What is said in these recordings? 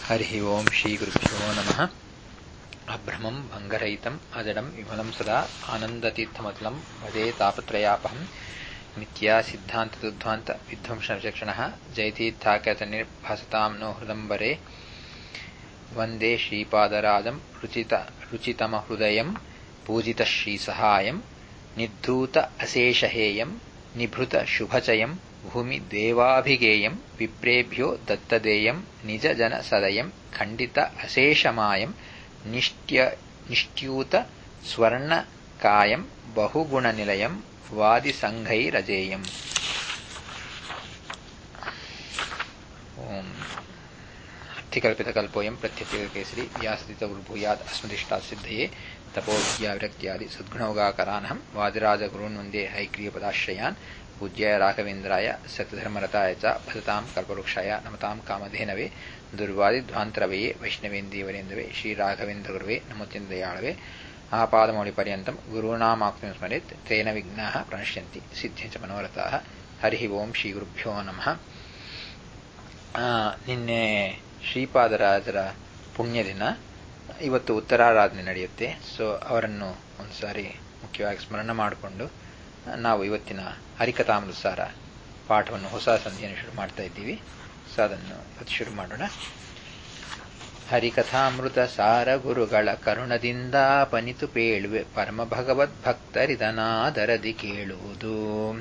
हरिः ओम् श्रीगुरुभ्यो नमः अभ्रमम् भङ्गरहितम् अजडम् विमलम् सदा आनन्दतीर्थमतुलम् भजे तापत्रयापहम् मिथ्या सिद्धान्तदुद्ध्वान्त विध्वंसविचक्षणः जयतीर्थाकतनिर्भासताम् नो हृदम्बरे वन्दे श्रीपादराजम् रुचित रुचितमहृदयम् पूजितः श्रीसहायम् निर्धूत अशेषहेयम् निभृत शुभचयम् भूमि देवाभिगेयम् विप्रेभ्यो दत्तदेयम् निजजनसदयम् खण्डित अशेषमायम् निष्ट्य निष्ट्यूत स्वर्णकायम् बहुगुणनिलयम् वादिसङ्घैरजेयम् ओम् अर्थಿಕಲ್ಪಿತಕಲ್ಪೋಯಂ ಪ್ರತ್ಯರ್ಥಿಕೇಸರಿ ವ್ಯಾಸದಿತಗುರ್ಭೂಯಾದ್ ಅಸ್ಮದಿಷ್ಟಾತ್ ಸಿದ್ಧಯೇ ತಪೋವಿದ್ಯಾವಿರಕ್ತ್ಯಾದಿ ಸದ್ಗುಣೌಗಾಕರಾನಹಂ ವಾದಿರಾಜಗುರುನ್ ವಂದೇ ಹೈಗ್ರೀಯಪದಾಶ್ರಯಾನ್ ಪೂಜ್ಯಾಯ ರಾಘವೇಂದ್ರಾಯ ಸತ್ಯಧರ್ಮರತಾಯ ಚ ಭಜತಾಂ ಕಲ್ಪವೃಕ್ಷಾಯ ನಮತಾಂ ಕಾಮಧೇನವೇ ದುರ್ವಾದಿಧ್ವಾಂತರವಯೇ ವೈಷ್ಣವೇಂದೀವರೇಂದವೇ ಶ್ರೀರಾಘವೇಂದ್ರಗುರುವೇ ನಮೋತ್ಯಂತದಯಾಳವೇ ಆಪಾದಮೌಳಿಪರ್ಯಂತಂ ಗುರುಣಾಮಾಕ್ತಿಂ ಸ್ಮರೆತ್ ತೇನ ವಿಘ್ನಾಃ ಪ್ರಣಶ್ಯಂತಿ ಸಿದ್ಧ್ಯಂಚ ಮನೋರಥಾಃ ಹರಿ ಓಂ ಶ್ರೀಗುರುಭ್ಯೋ ನಮಃ ನಿನ್ನೆ ಶ್ರೀಪಾದರಾಜರ ಪುಣ್ಯ ದಿನ ಇವತ್ತು ಉತ್ತರಾರಾಧನೆ ನಡೆಯುತ್ತೆ ಸೊ ಅವರನ್ನು ಒಂದು ಸಾರಿ ಮುಖ್ಯವಾಗಿ ಸ್ಮರಣ ಮಾಡಿಕೊಂಡು ನಾವು ಇವತ್ತಿನ ಹರಿಕಥಾಮೃತಸಾರ ಪಾಠವನ್ನು ಹೊಸ ಸಂಧಿಯನ್ನು ಶುರು ಮಾಡ್ತಾ ಇದ್ದೀವಿ ಸೊ ಅದನ್ನು ಇವತ್ತು ಶುರು ಮಾಡೋಣ ಹರಿಕಥಾಮೃತ ಸಾರ ಗುರುಗಳ ಕರುಣದಿಂದ ಪನಿತು ಪೇಳುವೆ ಪರಮ ಭಗವದ್ ಭಕ್ತರಿದನಾದರದಿ ಕೇಳುವುದು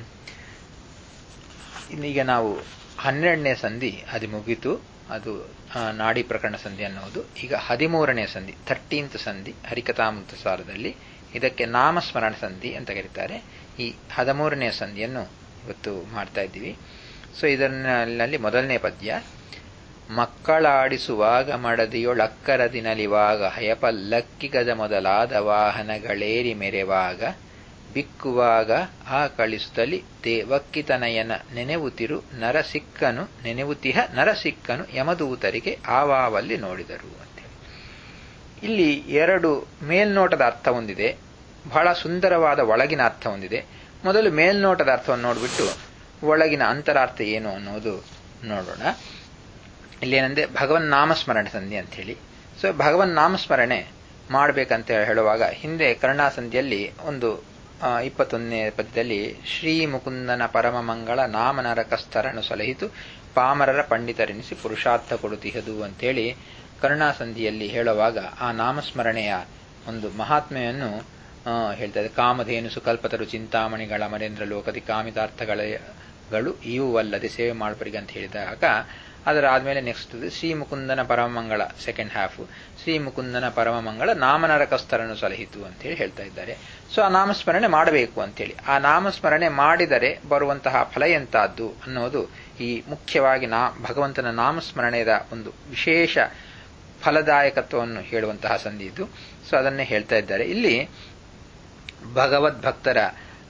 ಈಗ ನಾವು ಹನ್ನೆರಡನೇ ಸಂಧಿ ಅದು ಮುಗಿತು ಅದು ನಾಡಿ ಪ್ರಕರಣ ಸಂಧಿ ಅನ್ನೋದು ಈಗ ಹದಿಮೂರನೇ ಸಂಧಿ ಥರ್ಟೀನ್ತ್ ಸಂಧಿ ಹರಿಕಥಾಮೃತ ಸಾರದಲ್ಲಿ ಇದಕ್ಕೆ ನಾಮಸ್ಮರಣ ಸಂಧಿ ಅಂತ ಕರೀತಾರೆ ಈ ಹದಿಮೂರನೇ ಸಂಧಿಯನ್ನು ಇವತ್ತು ಮಾಡ್ತಾ ಇದ್ದೀವಿ ಸೊ ಇದರಲ್ಲಿ ಮೊದಲನೇ ಪದ್ಯ ಮಕ್ಕಳಾಡಿಸುವಾಗ ಮಡದಿಯೊಳಕ್ಕರದಿನಲಿವಾಗ ಹಯಪಲ್ಲಕ್ಕಿ ಗಜ ಮೊದಲಾದ ವಾಹನಗಳೇರಿ ಮೆರೆವಾಗ ಬಿಕ್ಕುವಾಗ ಆ ಕಳಿಸುತ್ತಲಿ ದೇವಕ್ಕಿತನಯನ ನೆನೆವುತಿರು ನರಸಿಕ್ಕನು ನೆನೆವುತಿಹ ನರಸಿಕ್ಕನು ಯಮದೂತರಿಗೆ ಆವಾವಲ್ಲಿ ನೋಡಿದರು ಅಂತೇಳಿ ಇಲ್ಲಿ ಎರಡು ಮೇಲ್ನೋಟದ ಅರ್ಥ ಹೊಂದಿದೆ ಬಹಳ ಸುಂದರವಾದ ಒಳಗಿನ ಅರ್ಥ ಹೊಂದಿದೆ ಮೊದಲು ಮೇಲ್ನೋಟದ ಅರ್ಥವನ್ನು ನೋಡಿಬಿಟ್ಟು ಒಳಗಿನ ಅಂತರಾರ್ಥ ಏನು ಅನ್ನೋದು ನೋಡೋಣ ಇಲ್ಲೇನಂದ್ರೆ ಭಗವನ್ ನಾಮಸ್ಮರಣೆ ಸಂಧಿ ಅಂತ ಹೇಳಿ ಸೊ ಭಗವನ್ ನಾಮಸ್ಮರಣೆ ಮಾಡಬೇಕಂತ ಹೇಳುವಾಗ ಹಿಂದೆ ಕರುಣಾಸಂಧಿಯಲ್ಲಿ ಒಂದು ಇಪ್ಪತ್ತೊಂದನೇ ಪದ್ಯದಲ್ಲಿ ಶ್ರೀ ಮುಕುಂದನ ಪರಮ ಮಂಗಳ ನಾಮನರಕಸ್ಥರನು ಸಲಹಿತು ಪಾಮರರ ಪಂಡಿತರೆನಿಸಿ ಪುರುಷಾರ್ಥ ಕೊಡುತ್ತಿಹದು ಅಂತೇಳಿ ಕರುಣಾಸಂಧಿಯಲ್ಲಿ ಹೇಳುವಾಗ ಆ ನಾಮಸ್ಮರಣೆಯ ಒಂದು ಮಹಾತ್ಮೆಯನ್ನು ಹೇಳ್ತಾರೆ ಕಾಮಧೇನು ಸುಕಲ್ಪತರು ಚಿಂತಾಮಣಿಗಳ ಮರೇಂದ್ರ ಲೋಕದಿ ಕಾಮಿತಾರ್ಥಗಳು ಇವುವಲ್ಲದೆ ಸೇವೆ ಮಾಡಬರಿಗೆ ಅಂತ ಹೇಳಿದಾಗ ಅದರ ಆದ್ಮೇಲೆ ನೆಕ್ಸ್ಟ್ ಶ್ರೀ ಮುಕುಂದನ ಪರಮಮಂಗಳ ಸೆಕೆಂಡ್ ಹಾಫ್ ಶ್ರೀ ಮುಕುಂದನ ಪರಮಮಂಗಳ ನಾಮನರಕಸ್ಥರನ್ನು ಸಲಹಿತು ಅಂತ ಹೇಳಿ ಹೇಳ್ತಾ ಇದ್ದಾರೆ ಸೊ ಆ ನಾಮಸ್ಮರಣೆ ಮಾಡಬೇಕು ಅಂತೇಳಿ ಆ ನಾಮಸ್ಮರಣೆ ಮಾಡಿದರೆ ಬರುವಂತಹ ಫಲ ಎಂತಹದ್ದು ಅನ್ನೋದು ಈ ಮುಖ್ಯವಾಗಿ ನಾ ಭಗವಂತನ ನಾಮಸ್ಮರಣೆಯ ಒಂದು ವಿಶೇಷ ಫಲದಾಯಕತ್ವವನ್ನು ಹೇಳುವಂತಹ ಸಂಧಿ ಇದು ಸೊ ಅದನ್ನೇ ಹೇಳ್ತಾ ಇದ್ದಾರೆ ಇಲ್ಲಿ ಭಗವದ್ಭಕ್ತರ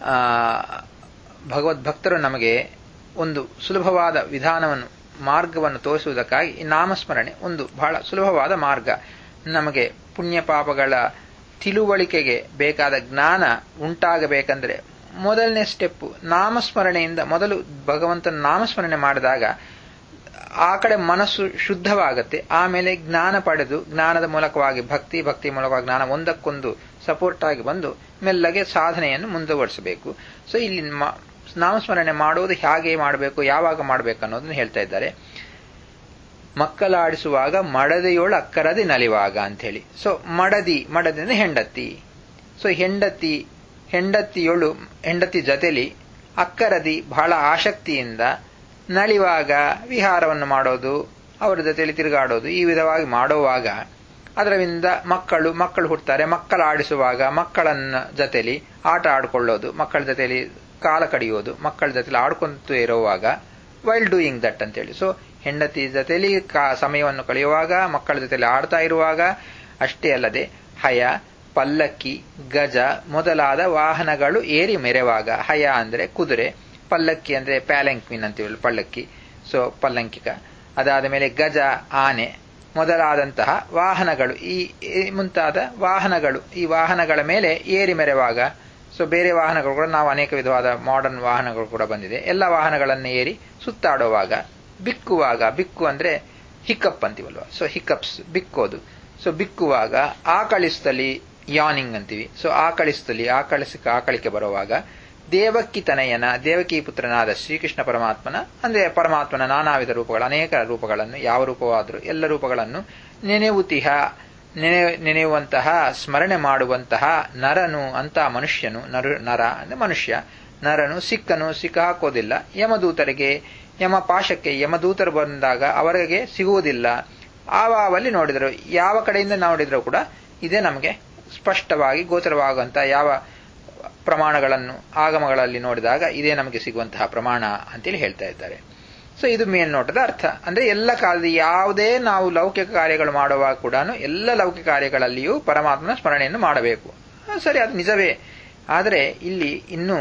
ಭಗವದ್ಭಕ್ತರು ನಮಗೆ ಒಂದು ಸುಲಭವಾದ ವಿಧಾನವನ್ನು ಮಾರ್ಗವನ್ನು ತೋರಿಸುವುದಕ್ಕಾಗಿ ಈ ನಾಮಸ್ಮರಣೆ ಒಂದು ಬಹಳ ಸುಲಭವಾದ ಮಾರ್ಗ ನಮಗೆ ಪುಣ್ಯ ಪಾಪಗಳ ತಿಳುವಳಿಕೆಗೆ ಬೇಕಾದ ಜ್ಞಾನ ಉಂಟಾಗಬೇಕಂದ್ರೆ ಮೊದಲನೇ ಸ್ಟೆಪ್ ನಾಮಸ್ಮರಣೆಯಿಂದ ಮೊದಲು ಭಗವಂತನ ನಾಮಸ್ಮರಣೆ ಮಾಡಿದಾಗ ಆ ಕಡೆ ಮನಸ್ಸು ಶುದ್ಧವಾಗತ್ತೆ ಆಮೇಲೆ ಜ್ಞಾನ ಪಡೆದು ಜ್ಞಾನದ ಮೂಲಕವಾಗಿ ಭಕ್ತಿ ಭಕ್ತಿ ಮೂಲಕವಾಗಿ ಜ್ಞಾನ ಒಂದಕ್ಕೊಂದು ಸಪೋರ್ಟ್ ಆಗಿ ಬಂದು ಮೆಲ್ಲಗೆ ಸಾಧನೆಯನ್ನು ಮುಂದುವರಿಸಬೇಕು ಸೊ ಇಲ್ಲಿ ನಾಮಸ್ಮರಣೆ ಮಾಡುವುದು ಹೇಗೆ ಮಾಡಬೇಕು ಯಾವಾಗ ಮಾಡಬೇಕು ಅನ್ನೋದನ್ನು ಹೇಳ್ತಾ ಇದ್ದಾರೆ ಮಕ್ಕಳಾಡಿಸುವಾಗ ಮಡದಿಯೋಳು ಅಕ್ಕರದಿ ನಲಿವಾಗ ಅಂತ ಹೇಳಿ ಸೊ ಮಡದಿ ಮಡದಿ ಅಂದ್ರೆ ಹೆಂಡತಿ ಸೊ ಹೆಂಡತಿ ಹೆಂಡತಿಯೊಳು ಹೆಂಡತಿ ಜೊತೆಲಿ ಅಕ್ಕರದಿ ಬಹಳ ಆಸಕ್ತಿಯಿಂದ ನಲಿವಾಗ ವಿಹಾರವನ್ನು ಮಾಡೋದು ಅವರ ಜೊತೆಯಲ್ಲಿ ತಿರುಗಾಡೋದು ಈ ವಿಧವಾಗಿ ಮಾಡುವಾಗ ಅದರಿಂದ ಮಕ್ಕಳು ಮಕ್ಕಳು ಹುಟ್ಟುತ್ತಾರೆ ಮಕ್ಕಳು ಆಡಿಸುವಾಗ ಮಕ್ಕಳನ್ನ ಜೊತೆಲಿ ಆಟ ಆಡ್ಕೊಳ್ಳೋದು ಮಕ್ಕಳ ಜೊತೆಲಿ ಕಾಲ ಕಡಿಯೋದು ಮಕ್ಕಳ ಜೊತೆಲಿ ಆಡ್ಕೊಂತ ಇರುವಾಗ ವೈಲ್ ಡೂಯಿಂಗ್ ದಟ್ ಅಂತೇಳಿ ಸೊ ಹೆಂಡತಿ ಜೊತೆಲಿ ಸಮಯವನ್ನು ಕಳೆಯುವಾಗ ಮಕ್ಕಳ ಜೊತೆಲಿ ಆಡ್ತಾ ಇರುವಾಗ ಅಷ್ಟೇ ಅಲ್ಲದೆ ಹಯ ಪಲ್ಲಕ್ಕಿ ಗಜ ಮೊದಲಾದ ವಾಹನಗಳು ಏರಿ ಮೆರೆವಾಗ ಹಯ ಅಂದ್ರೆ ಕುದುರೆ ಪಲ್ಲಕ್ಕಿ ಅಂದ್ರೆ ಪ್ಯಾಲೆಂಕ್ವಿನ್ ಅಂತೀವಲ್ಲ ಪಲ್ಲಕ್ಕಿ ಸೊ ಪಲ್ಲಂಕಿಕ ಅದಾದ ಮೇಲೆ ಗಜ ಆನೆ ಮೊದಲಾದಂತಹ ವಾಹನಗಳು ಈ ಮುಂತಾದ ವಾಹನಗಳು ಈ ವಾಹನಗಳ ಮೇಲೆ ಏರಿ ಮೆರೆವಾಗ ಸೊ ಬೇರೆ ವಾಹನಗಳು ಕೂಡ ನಾವು ಅನೇಕ ವಿಧವಾದ ಮಾಡರ್ನ್ ವಾಹನಗಳು ಕೂಡ ಬಂದಿದೆ ಎಲ್ಲ ವಾಹನಗಳನ್ನು ಏರಿ ಸುತ್ತಾಡುವಾಗ ಬಿಕ್ಕುವಾಗ ಬಿಕ್ಕು ಅಂದ್ರೆ ಹಿಕ್ಕಪ್ ಅಂತೀವಲ್ವ ಸೊ ಹಿಕ್ಕಪ್ಸ್ ಬಿಕ್ಕೋದು ಸೊ ಬಿಕ್ಕುವಾಗ ಆಕಳಿಸ್ತಲಿ ಯಾನಿಂಗ್ ಅಂತೀವಿ ಸೊ ಆಕಳಿಸ್ತಲಿ ಆಕಳಿಸಿಕ ಆಕಳಿಕೆ ಬರುವಾಗ ದೇವಕ್ಕಿ ತನಯನ ದೇವಕಿ ಪುತ್ರನಾದ ಶ್ರೀಕೃಷ್ಣ ಪರಮಾತ್ಮನ ಅಂದ್ರೆ ಪರಮಾತ್ಮನ ನಾನಾವಿಧ ರೂಪಗಳು ಅನೇಕ ರೂಪಗಳನ್ನು ಯಾವ ರೂಪವಾದರೂ ಎಲ್ಲ ರೂಪಗಳನ್ನು ನೆನೆವುತಿಹ ನೆನೆ ನೆನೆಯುವಂತಹ ಸ್ಮರಣೆ ಮಾಡುವಂತಹ ನರನು ಅಂತ ಮನುಷ್ಯನು ನರ ನರ ಅಂದ್ರೆ ಮನುಷ್ಯ ನರನು ಸಿಕ್ಕನು ಸಿಕ್ಕ ಹಾಕೋದಿಲ್ಲ ಯಮದೂತರಿಗೆ ಯಮ ಪಾಶಕ್ಕೆ ಯಮದೂತರು ಬಂದಾಗ ಅವರಿಗೆ ಸಿಗುವುದಿಲ್ಲ ಆವಾವಲ್ಲಿ ನೋಡಿದರು ಯಾವ ಕಡೆಯಿಂದ ನೋಡಿದರೂ ಕೂಡ ಇದೇ ನಮಗೆ ಸ್ಪಷ್ಟವಾಗಿ ಗೋಚರವಾಗುವಂತಹ ಯಾವ ಪ್ರಮಾಣಗಳನ್ನು ಆಗಮಗಳಲ್ಲಿ ನೋಡಿದಾಗ ಇದೇ ನಮಗೆ ಸಿಗುವಂತಹ ಪ್ರಮಾಣ ಅಂತೇಳಿ ಹೇಳ್ತಾ ಇದ್ದಾರೆ ಸೊ ಇದು ಮೇಲ್ನೋಟದ ಅರ್ಥ ಅಂದ್ರೆ ಎಲ್ಲ ಕಾಲದ ಯಾವುದೇ ನಾವು ಲೌಕಿಕ ಕಾರ್ಯಗಳು ಮಾಡುವಾಗ ಕೂಡ ಎಲ್ಲ ಲೌಕಿಕ ಕಾರ್ಯಗಳಲ್ಲಿಯೂ ಪರಮಾತ್ಮನ ಸ್ಮರಣೆಯನ್ನು ಮಾಡಬೇಕು ಸರಿ ಅದು ನಿಜವೇ ಆದರೆ ಇಲ್ಲಿ ಇನ್ನು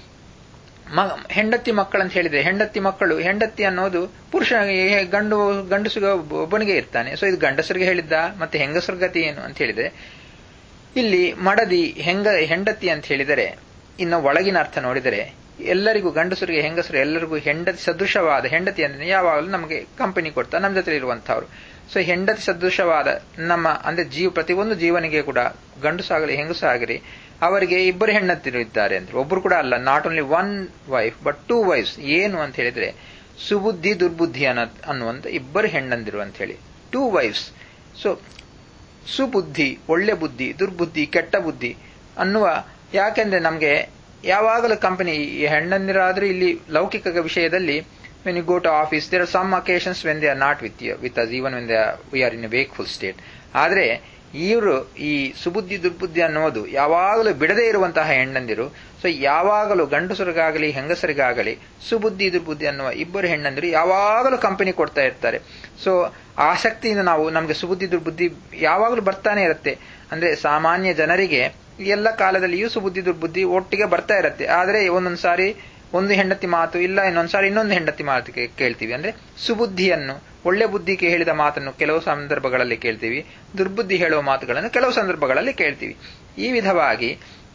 ಹೆಂಡತಿ ಮಕ್ಕಳಂತ ಹೇಳಿದ್ರೆ ಹೆಂಡತಿ ಮಕ್ಕಳು ಹೆಂಡತಿ ಅನ್ನೋದು ಪುರುಷ ಗಂಡು ಗಂಡಸಿಗೆ ಒಬ್ಬನಿಗೆ ಇರ್ತಾನೆ ಸೊ ಇದು ಗಂಡಸರಿಗೆ ಹೇಳಿದ್ದ ಮತ್ತೆ ಹೆಂಗಸರ ಗತಿ ಏನು ಅಂತ ಹೇಳಿದ್ರೆ ಇಲ್ಲಿ ಮಡದಿ ಹೆಂಗ ಹೆಂಡತಿ ಅಂತ ಹೇಳಿದರೆ ಇನ್ನು ಒಳಗಿನ ಅರ್ಥ ನೋಡಿದರೆ ಎಲ್ಲರಿಗೂ ಗಂಡಸರಿಗೆ ಹೆಂಗಸರು ಎಲ್ಲರಿಗೂ ಹೆಂಡತಿ ಸದೃಶವಾದ ಹೆಂಡತಿ ಅಂದ್ರೆ ಯಾವಾಗಲೂ ನಮಗೆ ಕಂಪನಿ ಕೊಡ್ತಾ ನಮ್ಮ ಜೊತೆ ಇರುವಂತಹವ್ರು ಸೊ ಹೆಂಡತಿ ಸದೃಶವಾದ ನಮ್ಮ ಅಂದ್ರೆ ಜೀವ ಪ್ರತಿಯೊಂದು ಜೀವನಿಗೆ ಕೂಡ ಗಂಡಸಾಗಲಿ ಹೆಂಗಸಾಗಲಿ ಅವರಿಗೆ ಇಬ್ಬರು ಹೆಣ್ಣತ್ತಿರು ಇದ್ದಾರೆ ಅಂದ್ರೆ ಒಬ್ರು ಕೂಡ ಅಲ್ಲ not only one wife but two wives ಏನು ಅಂತ ಹೇಳಿದ್ರೆ ಸುಬುದ್ಧಿ ದುರ್ಬುದ್ಧಿ ಅನ್ನೋ ಅನ್ನುವಂತ ಇಬ್ಬರು ಹೆಣ್ಣಂದಿರು ಅಂತ ಹೇಳಿ ಟೂ ವೈಫ್ಸ್ ಸೊ ಸುಬುದ್ಧಿ ಒಳ್ಳೆ ಬುದ್ಧಿ ದುರ್ಬುದ್ಧಿ ಕೆಟ್ಟ ಬುದ್ಧಿ ಅನ್ನುವ ಯಾಕೆಂದ್ರೆ ನಮಗೆ ಯಾವಾಗಲೂ ಕಂಪನಿ ಹೆಣ್ಣಂದಿರಾದ್ರೂ ಇಲ್ಲಿ ಲೌಕಿಕ ವಿಷಯದಲ್ಲಿ when you go to office there are some occasions when they are not with you with us even when they we are in a wakeful state ಆದರೆ ಇವರು ಈ ಸುಬುದ್ಧಿ ದುರ್ಬುದ್ಧಿ ಅನ್ನೋದು ಯಾವಾಗಲೂ ಬಿಡದೇ ಇರುವಂತಹ ಹೆಣ್ಣಂದಿರು ಸೊ ಯಾವಾಗಲೂ ಗಂಡಸರಿಗಾಗಲಿ ಹೆಂಗಸರಿಗಾಗಲಿ ಸುಬುದ್ಧಿ ದುರ್ಬುದ್ಧಿ ಅನ್ನುವ ಇಬ್ಬರು ಹೆಣ್ಣಂದಿರು ಯಾವಾಗಲೂ ಕಂಪನಿ ಕೊಡ್ತಾ ಇರ್ತಾರೆ ಸೊ ಆಸಕ್ತಿಯಿಂದ ನಾವು ನಮಗೆ ಸುಬುದ್ಧಿ ದುರ್ಬುದ್ಧಿ ಯಾವಾಗಲೂ ಬರ್ತಾನೆ ಇರುತ್ತೆ ಅಂದ್ರೆ ಸಾಮಾನ್ಯ ಜನರಿಗೆ ಎಲ್ಲ ಕಾಲದಲ್ಲಿಯೂ ಸುಬುದ್ಧಿ ದುರ್ಬುದ್ಧಿ ಒಟ್ಟಿಗೆ ಬರ್ತಾ ಇರುತ್ತೆ ಆದರೆ ಒಂದೊಂದು ಸಾರಿ ಒಂದು ಹೆಂಡತಿ ಮಾತು ಇಲ್ಲ ಇನ್ನೊಂದು ಸಾರಿ ಇನ್ನೊಂದು ಹೆಂಡತಿ ಮಾತು ಕೇಳ್ತೀವಿ ಅಂದ್ರೆ ಸುಬುದ್ಧಿಯನ್ನು ಒಳ್ಳೆ ಬುದ್ಧಿಗೆ ಹೇಳಿದ ಮಾತನ್ನು ಕೆಲವು ಸಂದರ್ಭಗಳಲ್ಲಿ ಕೇಳ್ತೀವಿ ದುರ್ಬುದ್ಧಿ ಹೇಳುವ ಮಾತುಗಳನ್ನು ಕೆಲವು ಸಂದರ್ಭಗಳಲ್ಲಿ ಕೇಳ್ತೀವಿ ಈ ವಿಧವಾಗಿ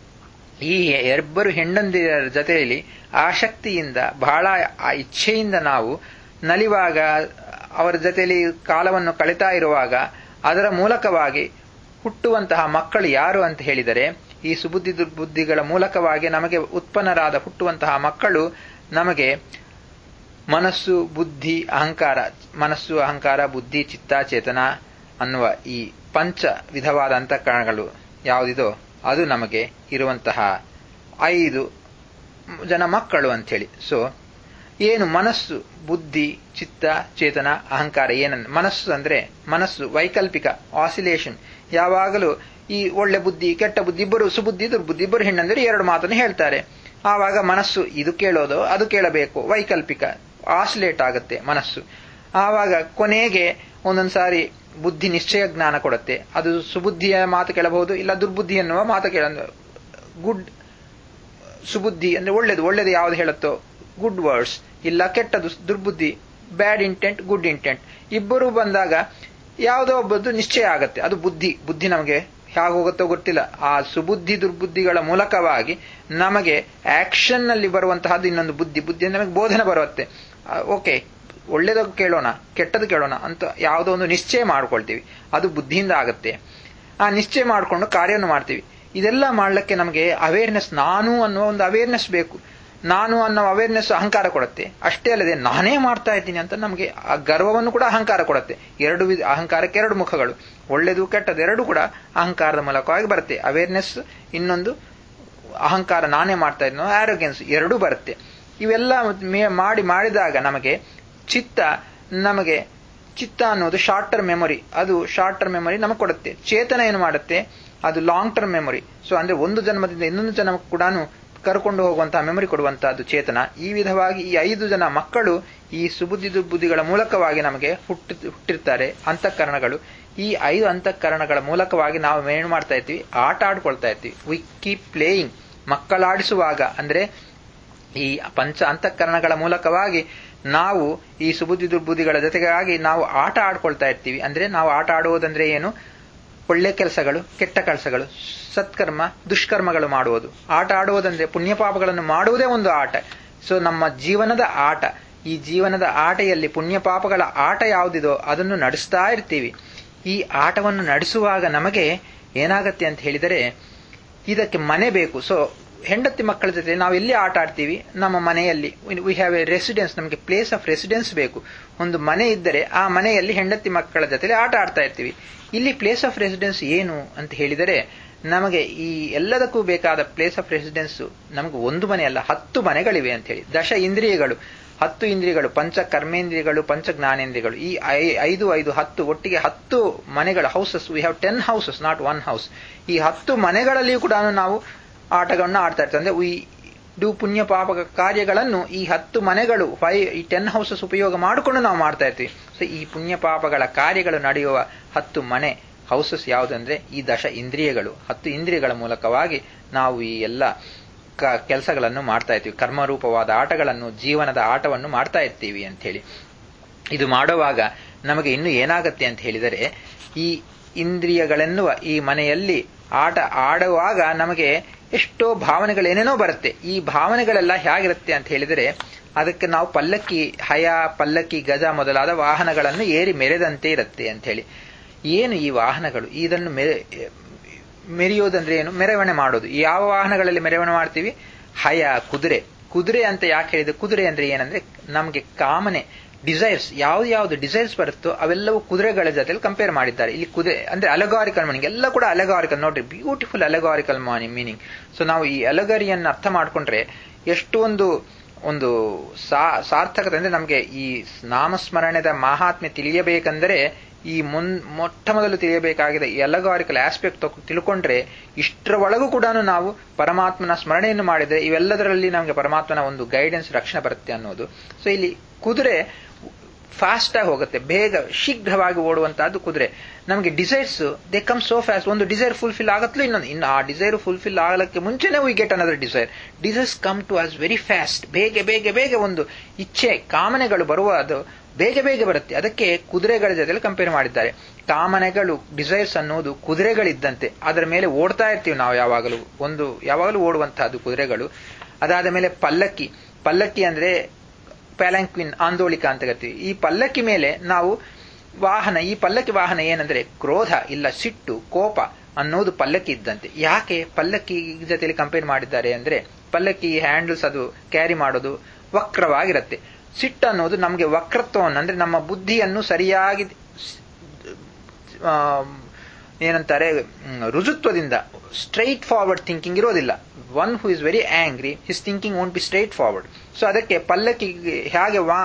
ಈ ಇಬ್ಬರು ಹೆಣ್ಣಂದಿರ ಜೊತೆಯಲ್ಲಿ ಆಸಕ್ತಿಯಿಂದ ಬಹಳ ಇಚ್ಛೆಯಿಂದ ನಾವು ನಲಿವಾಗ ಅವರ ಜೊತೆಯಲ್ಲಿ ಕಾಲವನ್ನು ಕಳಿತಾ ಇರುವಾಗ ಅದರ ಮೂಲಕವಾಗಿ ಹುಟ್ಟುವಂತಹ ಮಕ್ಕಳು ಯಾರು ಅಂತ ಹೇಳಿದರೆ ಈ ಸುಬುದ್ಧಿ ದುರ್ಬುದ್ಧಿಗಳ ಮೂಲಕವಾಗಿ ನಮಗೆ ಉತ್ಪನ್ನರಾದ ಹುಟ್ಟುವಂತಹ ಮಕ್ಕಳು ನಮಗೆ ಮನಸ್ಸು ಬುದ್ಧಿ ಅಹಂಕಾರ ಮನಸ್ಸು ಅಹಂಕಾರ ಬುದ್ಧಿ ಚಿತ್ತ ಚೇತನ ಅನ್ನುವ ಈ ಪಂಚ ವಿಧವಾದ ಅಂತಃಕರಣಗಳು ಯಾವುದಿದೋ ಅದು ನಮಗೆ ಇರುವಂತಹ ಐದು ಜನ ಮಕ್ಕಳು ಅಂಥೇಳಿ ಸೊ ಏನು ಮನಸ್ಸು ಬುದ್ಧಿ ಚಿತ್ತ ಚೇತನ ಅಹಂಕಾರ ಏನಂದ್ರೆ ಮನಸ್ಸು ಅಂದ್ರೆ ಮನಸ್ಸು ವೈಕಲ್ಪಿಕ ಆಸಿಲೇಷನ್ ಯಾವಾಗಲೂ ಈ ಒಳ್ಳೆ ಬುದ್ಧಿ ಕೆಟ್ಟ ಬುದ್ಧಿ ಇಬ್ಬರು ಸುಬುದ್ಧಿ ದುರ್ಬುದ್ಧಿ ಇಬ್ಬರು ಹೆಣ್ಣಂದ್ರೆ ಎರಡು ಮಾತನ್ನು ಹೇಳ್ತಾರೆ ಆವಾಗ ಮನಸ್ಸು ಇದು ಕೇಳೋದು ಅದು ಕೇಳಬೇಕು ವೈಕಲ್ಪಿಕ ಆಸಿಲೇಟ್ ಆಗುತ್ತೆ ಮನಸ್ಸು ಆವಾಗ ಕೊನೆಗೆ ಒಂದೊಂದು ಸಾರಿ ಬುದ್ಧಿ ನಿಶ್ಚಯ ಜ್ಞಾನ ಕೊಡುತ್ತೆ ಅದು ಸುಬುದ್ಧಿಯ ಮಾತು ಕೇಳಬಹುದು ಇಲ್ಲ ದುರ್ಬುದ್ಧಿ ಎನ್ನುವ ಮಾತು ಕೇಳ ಗುಡ್ ಸುಬುದ್ಧಿ ಅಂದ್ರೆ ಒಳ್ಳೇದು ಒಳ್ಳೇದು ಯಾವ್ದು ಹೇಳುತ್ತೋ ಗುಡ್ ವರ್ಡ್ಸ್ ಇಲ್ಲ ಕೆಟ್ಟದು ದುರ್ಬುದ್ಧಿ ಬ್ಯಾಡ್ ಇಂಟೆಂಟ್ ಗುಡ್ ಇಂಟೆಂಟ್ ಇಬ್ಬರು ಬಂದಾಗ ಯಾವುದೋ ಒಬ್ಬದ್ದು ನಿಶ್ಚಯ ಆಗತ್ತೆ ಅದು ಬುದ್ಧಿ ಬುದ್ಧಿ ನಮಗೆ ಹೇಗೆ ಹೋಗುತ್ತೋ ಗೊತ್ತಿಲ್ಲ ಆ ಸುಬುದ್ಧಿ ದುರ್ಬುದ್ಧಿಗಳ ಮೂಲಕವಾಗಿ ನಮಗೆ ಆಕ್ಷನ್ ನಲ್ಲಿ ಬರುವಂತಹದ್ದು ಇನ್ನೊಂದು ಬುದ್ಧಿ ಬುದ್ಧಿ ನಮಗೆ ಬೋಧನೆ ಬರುತ್ತೆ ಓಕೆ ಒಳ್ಳೇದು ಕೇಳೋಣ ಕೆಟ್ಟದ್ದು ಕೇಳೋಣ ಅಂತ ಯಾವುದೋ ಒಂದು ನಿಶ್ಚಯ ಮಾಡ್ಕೊಳ್ತೀವಿ ಅದು ಬುದ್ಧಿಯಿಂದ ಆಗುತ್ತೆ ಆ ನಿಶ್ಚಯ ಮಾಡಿಕೊಂಡು ಕಾರ್ಯವನ್ನು ಮಾಡ್ತೀವಿ ಇದೆಲ್ಲ ಮಾಡ್ಲಿಕ್ಕೆ ನಮಗೆ ಅವೇರ್ನೆಸ್ ನಾನು ಅನ್ನುವ ಒಂದು ಅವೇರ್ನೆಸ್ ಬೇಕು ನಾನು ಅನ್ನೋ ಅವೇರ್ನೆಸ್ ಅಹಂಕಾರ ಕೊಡುತ್ತೆ ಅಷ್ಟೇ ಅಲ್ಲದೆ ನಾನೇ ಮಾಡ್ತಾ ಇದ್ದೀನಿ ಅಂತ ನಮಗೆ ಆ ಗರ್ವವನ್ನು ಕೂಡ ಅಹಂಕಾರ ಕೊಡುತ್ತೆ ಎರಡು ವಿಧ ಅಹಂಕಾರಕ್ಕೆ ಎರಡು ಮುಖಗಳು ಒಳ್ಳೆಯದು ಕೆಟ್ಟದ್ದು ಎರಡು ಕೂಡ ಅಹಂಕಾರದ ಮೂಲಕವಾಗಿ ಬರುತ್ತೆ ಅವೇರ್ನೆಸ್ ಇನ್ನೊಂದು ಅಹಂಕಾರ ನಾನೇ ಮಾಡ್ತಾ ಇದ್ನೋ ಆರೋಗ್ಯನ್ಸ್ ಎರಡೂ ಬರುತ್ತೆ ಇವೆಲ್ಲ ಮಾಡಿ ಮಾಡಿದಾಗ ನಮಗೆ ಚಿತ್ತ ನಮಗೆ ಚಿತ್ತ ಅನ್ನೋದು ಶಾರ್ಟ್ ಟರ್ಮ್ ಮೆಮೊರಿ ಅದು ಶಾರ್ಟ್ ಟರ್ಮ್ ಮೆಮೊರಿ ನಮಗೆ ಕೊಡುತ್ತೆ ಚೇತನ ಏನು ಮಾಡುತ್ತೆ ಅದು ಲಾಂಗ್ ಟರ್ಮ್ ಮೆಮೊರಿ ಸೊ ಅಂದ್ರೆ ಒಂದು ಜನ್ಮದಿಂದ ಇನ್ನೊಂದು ಜನ್ಮಕ್ಕೆ ಕೂಡ ಕರ್ಕೊಂಡು ಹೋಗುವಂತಹ ಮೆಮೊರಿ ಕೊಡುವಂತಹದ್ದು ಚೇತನ ಈ ವಿಧವಾಗಿ ಈ ಐದು ಜನ ಮಕ್ಕಳು ಈ ಸುಬುದ್ಧಿ ದುರ್ಬುದ್ಧಿಗಳ ಮೂಲಕವಾಗಿ ನಮಗೆ ಹುಟ್ಟಿ ಹುಟ್ಟಿರ್ತಾರೆ ಅಂತಃಕರಣಗಳು ಈ ಐದು ಅಂತಃಕರಣಗಳ ಮೂಲಕವಾಗಿ ನಾವು ಏನು ಮಾಡ್ತಾ ಇರ್ತೀವಿ ಆಟ ಆಡ್ಕೊಳ್ತಾ ಇರ್ತೀವಿ ವಿ ಕೀಪ್ ಪ್ಲೇಯಿಂಗ್ ಮಕ್ಕಳಾಡಿಸುವಾಗ ಅಂದ್ರೆ ಈ ಪಂಚ ಅಂತಃಕರಣಗಳ ಮೂಲಕವಾಗಿ ನಾವು ಈ ಸುಬುದ್ಧಿ ದುರ್ಬುದ್ಧಿಗಳ ಜೊತೆಗಾಗಿ ನಾವು ಆಟ ಆಡ್ಕೊಳ್ತಾ ಇರ್ತೀವಿ ಅಂದ್ರೆ ನಾವು ಆಟ ಆಡುವುದಂದ್ರೆ ಏನು ಒಳ್ಳೆ ಕೆಲಸಗಳು ಕೆಟ್ಟ ಕೆಲಸಗಳು ಸತ್ಕರ್ಮ ದುಷ್ಕರ್ಮಗಳು ಮಾಡುವುದು ಆಟ ಆಡುವುದಂದ್ರೆ ಪುಣ್ಯ ಪಾಪಗಳನ್ನು ಮಾಡುವುದೇ ಒಂದು ಆಟ ಸೊ ನಮ್ಮ ಜೀವನದ ಆಟ ಈ ಜೀವನದ ಆಟೆಯಲ್ಲಿ ಪುಣ್ಯ ಪಾಪಗಳ ಆಟ ಯಾವುದಿದೋ ಅದನ್ನು ನಡೆಸ್ತಾ ಇರ್ತೀವಿ ಈ ಆಟವನ್ನು ನಡೆಸುವಾಗ ನಮಗೆ ಏನಾಗತ್ತೆ ಅಂತ ಹೇಳಿದರೆ ಇದಕ್ಕೆ ಮನೆ ಬೇಕು ಸೊ ಹೆಂಡತಿ ಮಕ್ಕಳ ಜೊತೆ ನಾವು ಎಲ್ಲಿ ಆಟ ಆಡ್ತೀವಿ ನಮ್ಮ ಮನೆಯಲ್ಲಿ ವಿ ಹ್ಯಾವ್ ಎ ರೆಸಿಡೆನ್ಸ್ ನಮಗೆ ಪ್ಲೇಸ್ ಆಫ್ ರೆಸಿಡೆನ್ಸ್ ಬೇಕು ಒಂದು ಮನೆ ಇದ್ದರೆ ಆ ಮನೆಯಲ್ಲಿ ಹೆಂಡತಿ ಮಕ್ಕಳ ಜೊತೆ ಆಟ ಆಡ್ತಾ ಇರ್ತೀವಿ ಇಲ್ಲಿ ಪ್ಲೇಸ್ ಆಫ್ ರೆಸಿಡೆನ್ಸ್ ಏನು ಅಂತ ಹೇಳಿದರೆ ನಮಗೆ ಈ ಎಲ್ಲದಕ್ಕೂ ಬೇಕಾದ ಪ್ಲೇಸ್ ಆಫ್ ರೆಸಿಡೆನ್ಸ್ ನಮಗೆ ಒಂದು ಮನೆ ಅಲ್ಲ ಹತ್ತು ಮನೆಗಳಿವೆ ಅಂತ ಹೇಳಿ ದಶ ಇಂದ್ರಿಯಗಳು ಹತ್ತು ಇಂದ್ರಿಯಗಳು ಪಂಚ ಕರ್ಮೇಂದ್ರಿಯಗಳು ಪಂಚ ಜ್ಞಾನೇಂದ್ರಿಯಗಳು ಈ ಐದು ಐದು ಹತ್ತು ಒಟ್ಟಿಗೆ ಹತ್ತು ಮನೆಗಳ houses we have ten houses not one house ಈ ಹತ್ತು ಮನೆಗಳಲ್ಲಿಯೂ ಕೂಡ ನಾವು ಆಟಗಳನ್ನು ಆಡ್ತಾ ಇರ್ತೀವಿ ಅಂದ್ರೆ ವಿ ಡೂ ಪುಣ್ಯ ಪಾಪ ಕಾರ್ಯಗಳನ್ನು ಈ ಹತ್ತು ಮನೆಗಳು ಫೈ ಈ ಟೆನ್ ಹೌಸಸ್ ಉಪಯೋಗ ಮಾಡಿಕೊಂಡು ನಾವು ಮಾಡ್ತಾ ಇರ್ತೀವಿ ಸೊ ಈ ಪುಣ್ಯ ಪಾಪಗಳ ಕಾರ್ಯಗಳು ನಡೆಯುವ ಹತ್ತು ಮನೆ ಹೌಸಸ್ ಯಾವುದಂದ್ರೆ ಈ ದಶ ಇಂದ್ರಿಯಗಳು ಹತ್ತು ಇಂದ್ರಿಯಗಳ ಮೂಲಕವಾಗಿ ನಾವು ಈ ಎಲ್ಲ ಕೆಲಸಗಳನ್ನು ಮಾಡ್ತಾ ಇರ್ತೀವಿ ಕರ್ಮರೂಪವಾದ ಆಟಗಳನ್ನು ಜೀವನದ ಆಟವನ್ನು ಮಾಡ್ತಾ ಇರ್ತೀವಿ ಅಂತ ಹೇಳಿ ಇದು ಮಾಡುವಾಗ ನಮಗೆ ಇನ್ನು ಏನಾಗತ್ತೆ ಅಂತ ಹೇಳಿದರೆ ಈ ಇಂದ್ರಿಯಗಳೆನ್ನುವ ಈ ಮನೆಯಲ್ಲಿ ಆಟ ಆಡುವಾಗ ನಮಗೆ ಎಷ್ಟೋ ಭಾವನೆಗಳೇನೇನೋ ಬರುತ್ತೆ ಈ ಭಾವನೆಗಳೆಲ್ಲ ಹೇಗಿರುತ್ತೆ ಅಂತ ಹೇಳಿದರೆ ಅದಕ್ಕೆ ನಾವು ಪಲ್ಲಕ್ಕಿ ಹಯ ಪಲ್ಲಕ್ಕಿ ಗಜ ಮೊದಲಾದ ವಾಹನಗಳನ್ನು ಏರಿ ಮೆರೆದಂತೆ ಇರುತ್ತೆ ಅಂತ ಹೇಳಿ ಏನು ಈ ವಾಹನಗಳು ಇದನ್ನು ಮೆರೆ ಮೆರೆಯೋದಂದ್ರೆ ಏನು ಮೆರವಣೆ ಮಾಡೋದು ಯಾವ ವಾಹನಗಳಲ್ಲಿ ಮೆರವಣೆ ಮಾಡ್ತೀವಿ ಹಯ ಕುದುರೆ ಕುದುರೆ ಅಂತ ಯಾಕೆ ಹೇಳಿದೆ ಕುದುರೆ ಅಂದ್ರೆ ಏನಂದ್ರೆ ನಮಗೆ ಕಾಮನೆ ಡಿಸೈರ್ಸ್ ಯಾವ್ದು ಯಾವ್ದು ಡಿಸೈರ್ಸ್ ಬರುತ್ತೋ ಅವೆಲ್ಲವೂ ಕುದುರೆಗಳ ಜೊತೆಲಿ ಕಂಪೇರ್ ಮಾಡಿದ್ದಾರೆ ಇಲ್ಲಿ ಕುದುರೆ ಅಂದ್ರೆ ಅಲಗಾರಿಕಲ್ ಮೀನಿಂಗ್ ಎಲ್ಲ ಕೂಡ ಅಲಗಾರಿಕಲ್ ನೋಡ್ರಿ beautiful allegorical many meaning so ನಾವು ಈ ಅಲಗರಿಯನ್ನು ಅರ್ಥ ಮಾಡ್ಕೊಂಡ್ರೆ ಎಷ್ಟು ಒಂದು ಒಂದು ಸಾ ಸಾರ್ಥಕತೆ ಅಂದ್ರೆ ನಮಗೆ ಈ ನಾಮಸ್ಮರಣೆದ ಮಹಾತ್ಮೆ ತಿಳಿಯಬೇಕಂದರೆ ಈ ಮುನ್ ಮೊಟ್ಟ ಮೊದಲು ತಿಳಿಯಬೇಕಾಗಿದೆ ಈ ಅಲಗಾರಿಕಲ್ ಆಸ್ಪೆಕ್ಟ್ ತಿಳ್ಕೊಂಡ್ರೆ ಇಷ್ಟರ ಒಳಗೂ ಕೂಡ ನಾವು ಪರಮಾತ್ಮನ ಸ್ಮರಣೆಯನ್ನು ಮಾಡಿದ್ರೆ ಇವೆಲ್ಲದರಲ್ಲಿ ನಮಗೆ ಪರಮಾತ್ಮನ ಒಂದು ಗೈಡೆನ್ಸ್ ರಕ್ಷಣೆ ಬರುತ್ತೆ ಅನ್ನೋದು ಸೊ ಇಲ್ಲಿ ಕುದುರೆ ಫಾಸ್ಟ್ ಆಗಿ ಹೋಗುತ್ತೆ ಬೇಗ ಶೀಘ್ರವಾಗಿ ಓಡುವಂತಹದ್ದು ಕುದುರೆ ನಮಗೆ desires they come so fast ಒಂದು ಡಿಸೈರ್ ಫುಲ್ಫಿಲ್ ಆಗತ್ತಲೂ ಇನ್ನೊಂದು ಇನ್ನು ಆ ಡಿಸೈರ್ ಫುಲ್ಫಿಲ್ ಆಗಲಿಕ್ಕೆ ಮುಂಚೆನೇ we get another desire desires come to us very fast ಬೇಗ ಬೇಗ ಬೇಗ ಒಂದು ಇಚ್ಛೆ ಕಾಮನೆಗಳು ಬರುವ ಅದು ಬೇಗ ಬೇಗ ಬರುತ್ತೆ ಅದಕ್ಕೆ ಕುದುರೆಗಳ ಜೊತೆಲಿ ಕಂಪೇರ್ ಮಾಡಿದ್ದಾರೆ ಕಾಮನೆಗಳು ಡಿಸೈರ್ಸ್ ಅನ್ನೋದು ಕುದುರೆಗಳಿದ್ದಂತೆ ಅದರ ಮೇಲೆ ಓಡ್ತಾ ಇರ್ತೀವಿ ನಾವು ಯಾವಾಗಲೂ ಒಂದು ಯಾವಾಗಲೂ ಓಡುವಂತಹದ್ದು ಕುದುರೆಗಳು ಅದಾದ ಮೇಲೆ ಪಲ್ಲಕ್ಕಿ ಪಲ್ಲಕ್ಕಿ ಅಂದ್ರೆ ಪ್ಯಾಲಾಂಕ್ವಿನ್ ಆಂದೋಳಿಕ ಅಂತ ಕರಿತೀವಿ ಈ ಪಲ್ಲಕ್ಕಿ ಮೇಲೆ ನಾವು ವಾಹನ ಈ ಪಲ್ಲಕ್ಕಿ ವಾಹನ ಏನಂದ್ರೆ ಕ್ರೋಧ ಇಲ್ಲ ಸಿಟ್ಟು ಕೋಪ ಅನ್ನೋದು ಪಲ್ಲಕ್ಕಿ ಇದ್ದಂತೆ ಯಾಕೆ ಪಲ್ಲಕ್ಕಿ ಜೊತೆಲಿ ಕಂಪೇರ್ ಮಾಡಿದ್ದಾರೆ ಅಂದ್ರೆ ಪಲ್ಲಕ್ಕಿ ಹ್ಯಾಂಡಲ್ಸ್ ಅದು ಕ್ಯಾರಿ ಮಾಡೋದು ವಕ್ರವಾಗಿರುತ್ತೆ ಸಿಟ್ಟು ಅನ್ನೋದು ನಮಗೆ ವಕ್ರತ್ವವನ್ನು ಅಂದ್ರೆ ನಮ್ಮ ಬುದ್ಧಿಯನ್ನು ಸರಿಯಾಗಿ ಏನಂತಾರೆ ರುಜುತ್ವದಿಂದ ಸ್ಟ್ರೈಟ್ ಫಾರ್ವರ್ಡ್ ಥಿಂಕಿಂಗ್ ಇರೋದಿಲ್ಲ one who is very angry his thinking won't be straightforward so ಅದಕ್ಕೆ ಪಲ್ಲಕ್ಕಿ ಹೇಗೆ ವಾ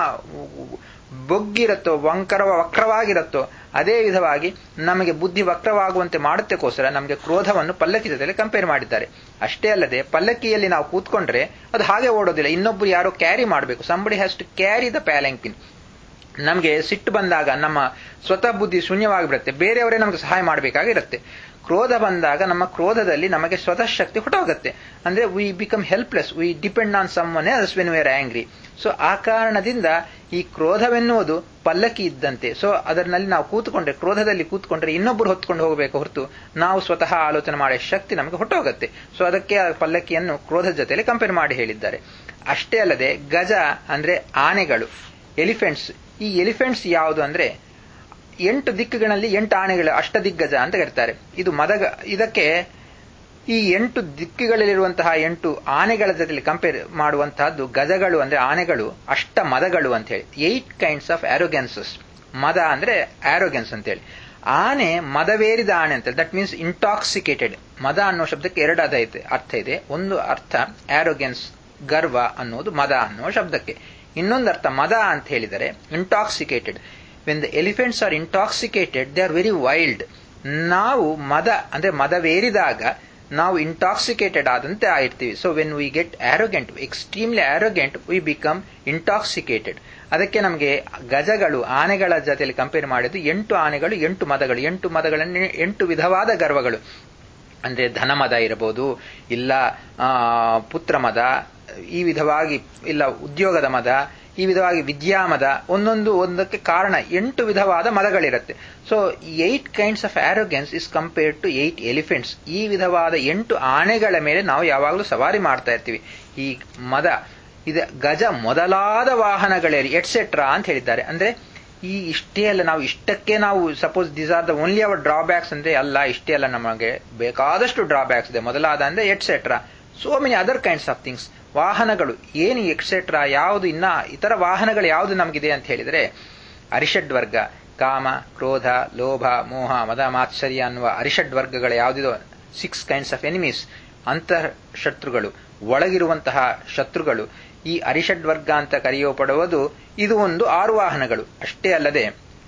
ಬೊಗ್ಗಿರತ್ತೋ ವಂಕರ ವಕ್ರವಾಗಿರತ್ತೋ ಅದೇ ವಿಧವಾಗಿ ನಮಗೆ ಬುದ್ಧಿ ವಕ್ರವಾಗುವಂತೆ ಮಾಡುತ್ತಕ್ಕೋಸ್ಕರ ನಮಗೆ ಕ್ರೋಧವನ್ನು ಪಲ್ಲಕ್ಕಿ ಜೊತೆಲಿ ಕಂಪೇರ್ ಮಾಡಿದ್ದಾರೆ ಅಷ್ಟೇ ಅಲ್ಲದೆ ಪಲ್ಲಕ್ಕಿಯಲ್ಲಿ ನಾವು ಕೂತ್ಕೊಂಡ್ರೆ ಅದು ಹಾಗೆ ಓಡೋದಿಲ್ಲ ಇನ್ನೊಬ್ರು ಯಾರೋ ಕ್ಯಾರಿ ಮಾಡಬೇಕು somebody has to carry the palanquin ನಮಗೆ ಸಿಟ್ಟು ಬಂದಾಗ ನಮ್ಮ ಸ್ವತಃ ಬುದ್ಧಿ ಶೂನ್ಯವಾಗಿಬಿಡುತ್ತೆ ಬೇರೆಯವರೇ ನಮಗೆ ಸಹಾಯ ಮಾಡಬೇಕಾಗಿರುತ್ತೆ ಕ್ರೋಧ ಬಂದಾಗ ನಮ್ಮ ಕ್ರೋಧದಲ್ಲಿ ನಮಗೆ ಸ್ವತಃ ಶಕ್ತಿ ಹೊಟ್ಟೋಗುತ್ತೆ ಅಂದ್ರೆ we become helpless we depend on someone else when we're angry so ಆ ಕಾರಣದಿಂದ ಈ ಕ್ರೋಧವೆನ್ನುವುದು ಪಲ್ಲಕ್ಕಿ ಇದ್ದಂತೆ ಸೊ ಅದರಲ್ಲಿ ನಾವು ಕೂತ್ಕೊಂಡ್ರೆ ಕ್ರೋಧದಲ್ಲಿ ಕೂತ್ಕೊಂಡ್ರೆ ಇನ್ನೊಬ್ಬರು ಹೊತ್ಕೊಂಡು ಹೋಗಬೇಕು ಹೊರತು ನಾವು ಸ್ವತಃ ಆಲೋಚನೆ ಮಾಡೋ ಶಕ್ತಿ ನಮಗೆ ಹೊಟ್ಟೋಗುತ್ತೆ ಸೊ ಅದಕ್ಕೆ ಆ ಪಲ್ಲಕ್ಕಿಯನ್ನು ಕ್ರೋಧದ ಜೊತೆಲಿ ಕಂಪೇರ್ ಮಾಡಿ ಹೇಳಿದ್ದಾರೆ ಅಷ್ಟೇ ಅಲ್ಲದೆ ಗಜ ಅಂದ್ರೆ ಆನೆಗಳು ಎಲಿಫೆಂಟ್ಸ್ ಈ ಎಲಿಫೆಂಟ್ಸ್ ಯಾವುದು ಅಂದ್ರೆ ಎಂಟು ದಿಕ್ಕುಗಳಲ್ಲಿ ಎಂಟು ಆನೆಗಳು ಅಷ್ಟದಿಗ್ಗಜ ಅಂತ ಕರೀತಾರೆ ಇದು ಮದಗ ಇದಕ್ಕೆ ಈ ಎಂಟು ದಿಕ್ಕುಗಳಲ್ಲಿರುವಂತಹ ಎಂಟು ಆನೆಗಳ ಜೊತೆಲಿ ಕಂಪೇರ್ ಮಾಡುವಂತಹದ್ದು ಗಜಗಳು ಅಂದ್ರೆ ಆನೆಗಳು ಅಷ್ಟ ಮದಗಳು ಅಂತ ಹೇಳಿ ಏಟ್ ಕೈಂಡ್ಸ್ ಆಫ್ ಆರೋಗ್ಯಾನ್ಸಸ್ ಮದ ಅಂದ್ರೆ ಆರೋಗ್ಯನ್ಸ್ ಅಂತೇಳಿ ಆನೆ ಮದವೇರಿದ ಆನೆ ಅಂತ ದಟ್ ಮೀನ್ಸ್ ಇಂಟಾಕ್ಸಿಕೇಟೆಡ್ ಮದ ಅನ್ನೋ ಶಬ್ದಕ್ಕೆ ಎರಡು ಅದೈತೆ ಅರ್ಥ ಇದೆ ಒಂದು ಅರ್ಥ ಆರೋಗ್ಯನ್ಸ್ ಗರ್ವ ಅನ್ನೋದು ಮದ ಅನ್ನೋ ಶಬ್ದಕ್ಕೆ ಇನ್ನೊಂದು ಅರ್ಥ ಮದ ಅಂತ ಹೇಳಿದರೆ intoxicated when the elephants are intoxicated they are very wild ನಾವು ಮದ ಅಂದ್ರೆ ಮದವೇರಿದಾಗ ನಾವು ಇಂಟಾಕ್ಸಿಕೇಟೆಡ್ ಆದಂತೆ ಆಗಿರ್ತೀವಿ so when we get arrogant extremely arrogant we become intoxicated ಅದಕ್ಕೆ ನಮಗೆ ಗಜಗಳು ಆನೆಗಳ ಜೊತೆಯಲ್ಲಿ ಕಂಪೇರ್ ಮಾಡಿದ್ದು ಎಂಟು ಆನೆಗಳು ಎಂಟು ಮದಗಳು ಎಂಟು ಮದಗಳನ್ನು ಎಂಟು ವಿಧವಾದ ಗರ್ವಗಳು ಅಂದ್ರೆ ಧನಮದ ಇರಬಹುದು ಇಲ್ಲ ಪುತ್ರ ಮದ ಈ ವಿಧವಾಗಿ ಇಲ್ಲ ಉದ್ಯೋಗದ ಮದ ಈ ವಿಧವಾಗಿ ವಿದ್ಯಾಮದ ಒಂದೊಂದು ಒಂದಕ್ಕೆ ಕಾರಣ ಎಂಟು ವಿಧವಾದ ಮದಗಳಿರುತ್ತೆ so eight kinds of arrogance is compared to eight elephants ಈ ವಿಧವಾದ ಎಂಟು ಆನೆಗಳ ಮೇಲೆ ನಾವು ಯಾವಾಗಲೂ ಸವಾರಿ ಮಾಡ್ತಾ ಇರ್ತೀವಿ ಈ ಮದ ಇದು ಗಜ ಮೊದಲಾದ ವಾಹನಗಳೇರಿ ಎಟ್ಸೆಟ್ರಾ ಅಂತ ಹೇಳಿದ್ದಾರೆ ಅಂದ್ರೆ ಈ ಇಷ್ಟೇ ಅಲ್ಲ ನಾವು ಇಷ್ಟಕ್ಕೆ ನಾವು suppose this are the only our drawbacks ಅಂದ್ರೆ ಅಲ್ಲ ಇಷ್ಟೇ ಅಲ್ಲ ನಮಗೆ ಬೇಕಾದಷ್ಟು ಡ್ರಾಬ್ಯಾಕ್ಸ್ ಇದೆ ಮೊದಲಾದ ಅಂದ್ರೆ etcetera so many other kinds of things ವಾಹನಗಳು ಏನು ಎಕ್ಸೆಟ್ರಾ ಯಾವುದು ಇನ್ನ ಇತರ ವಾಹನಗಳು ಯಾವುದು ನಮಗಿದೆ ಅಂತ ಹೇಳಿದ್ರೆ ಅರಿಷಡ್ ವರ್ಗ ಕಾಮ ಕ್ರೋಧ ಲೋಭ ಮೋಹ ಮದ ಮಾತ್ಸರ್ಯ ಅನ್ನುವ ಅರಿಷಡ್ ವರ್ಗಗಳ ಯಾವುದಿದೋ ಸಿಕ್ಸ್ ಕೈಂಡ್ಸ್ ಆಫ್ ಎನಿಮೀಸ್ ಅಂತರ್ ಶತ್ರುಗಳು ಒಳಗಿರುವಂತಹ ಶತ್ರುಗಳು ಈ ಅರಿಷಡ್ ವರ್ಗ ಅಂತ ಕರೆಯಲ್ಪಡುವುದು ಇದು ಒಂದು ಆರು ವಾಹನಗಳು ಅಷ್ಟೇ ಅಲ್ಲದೆ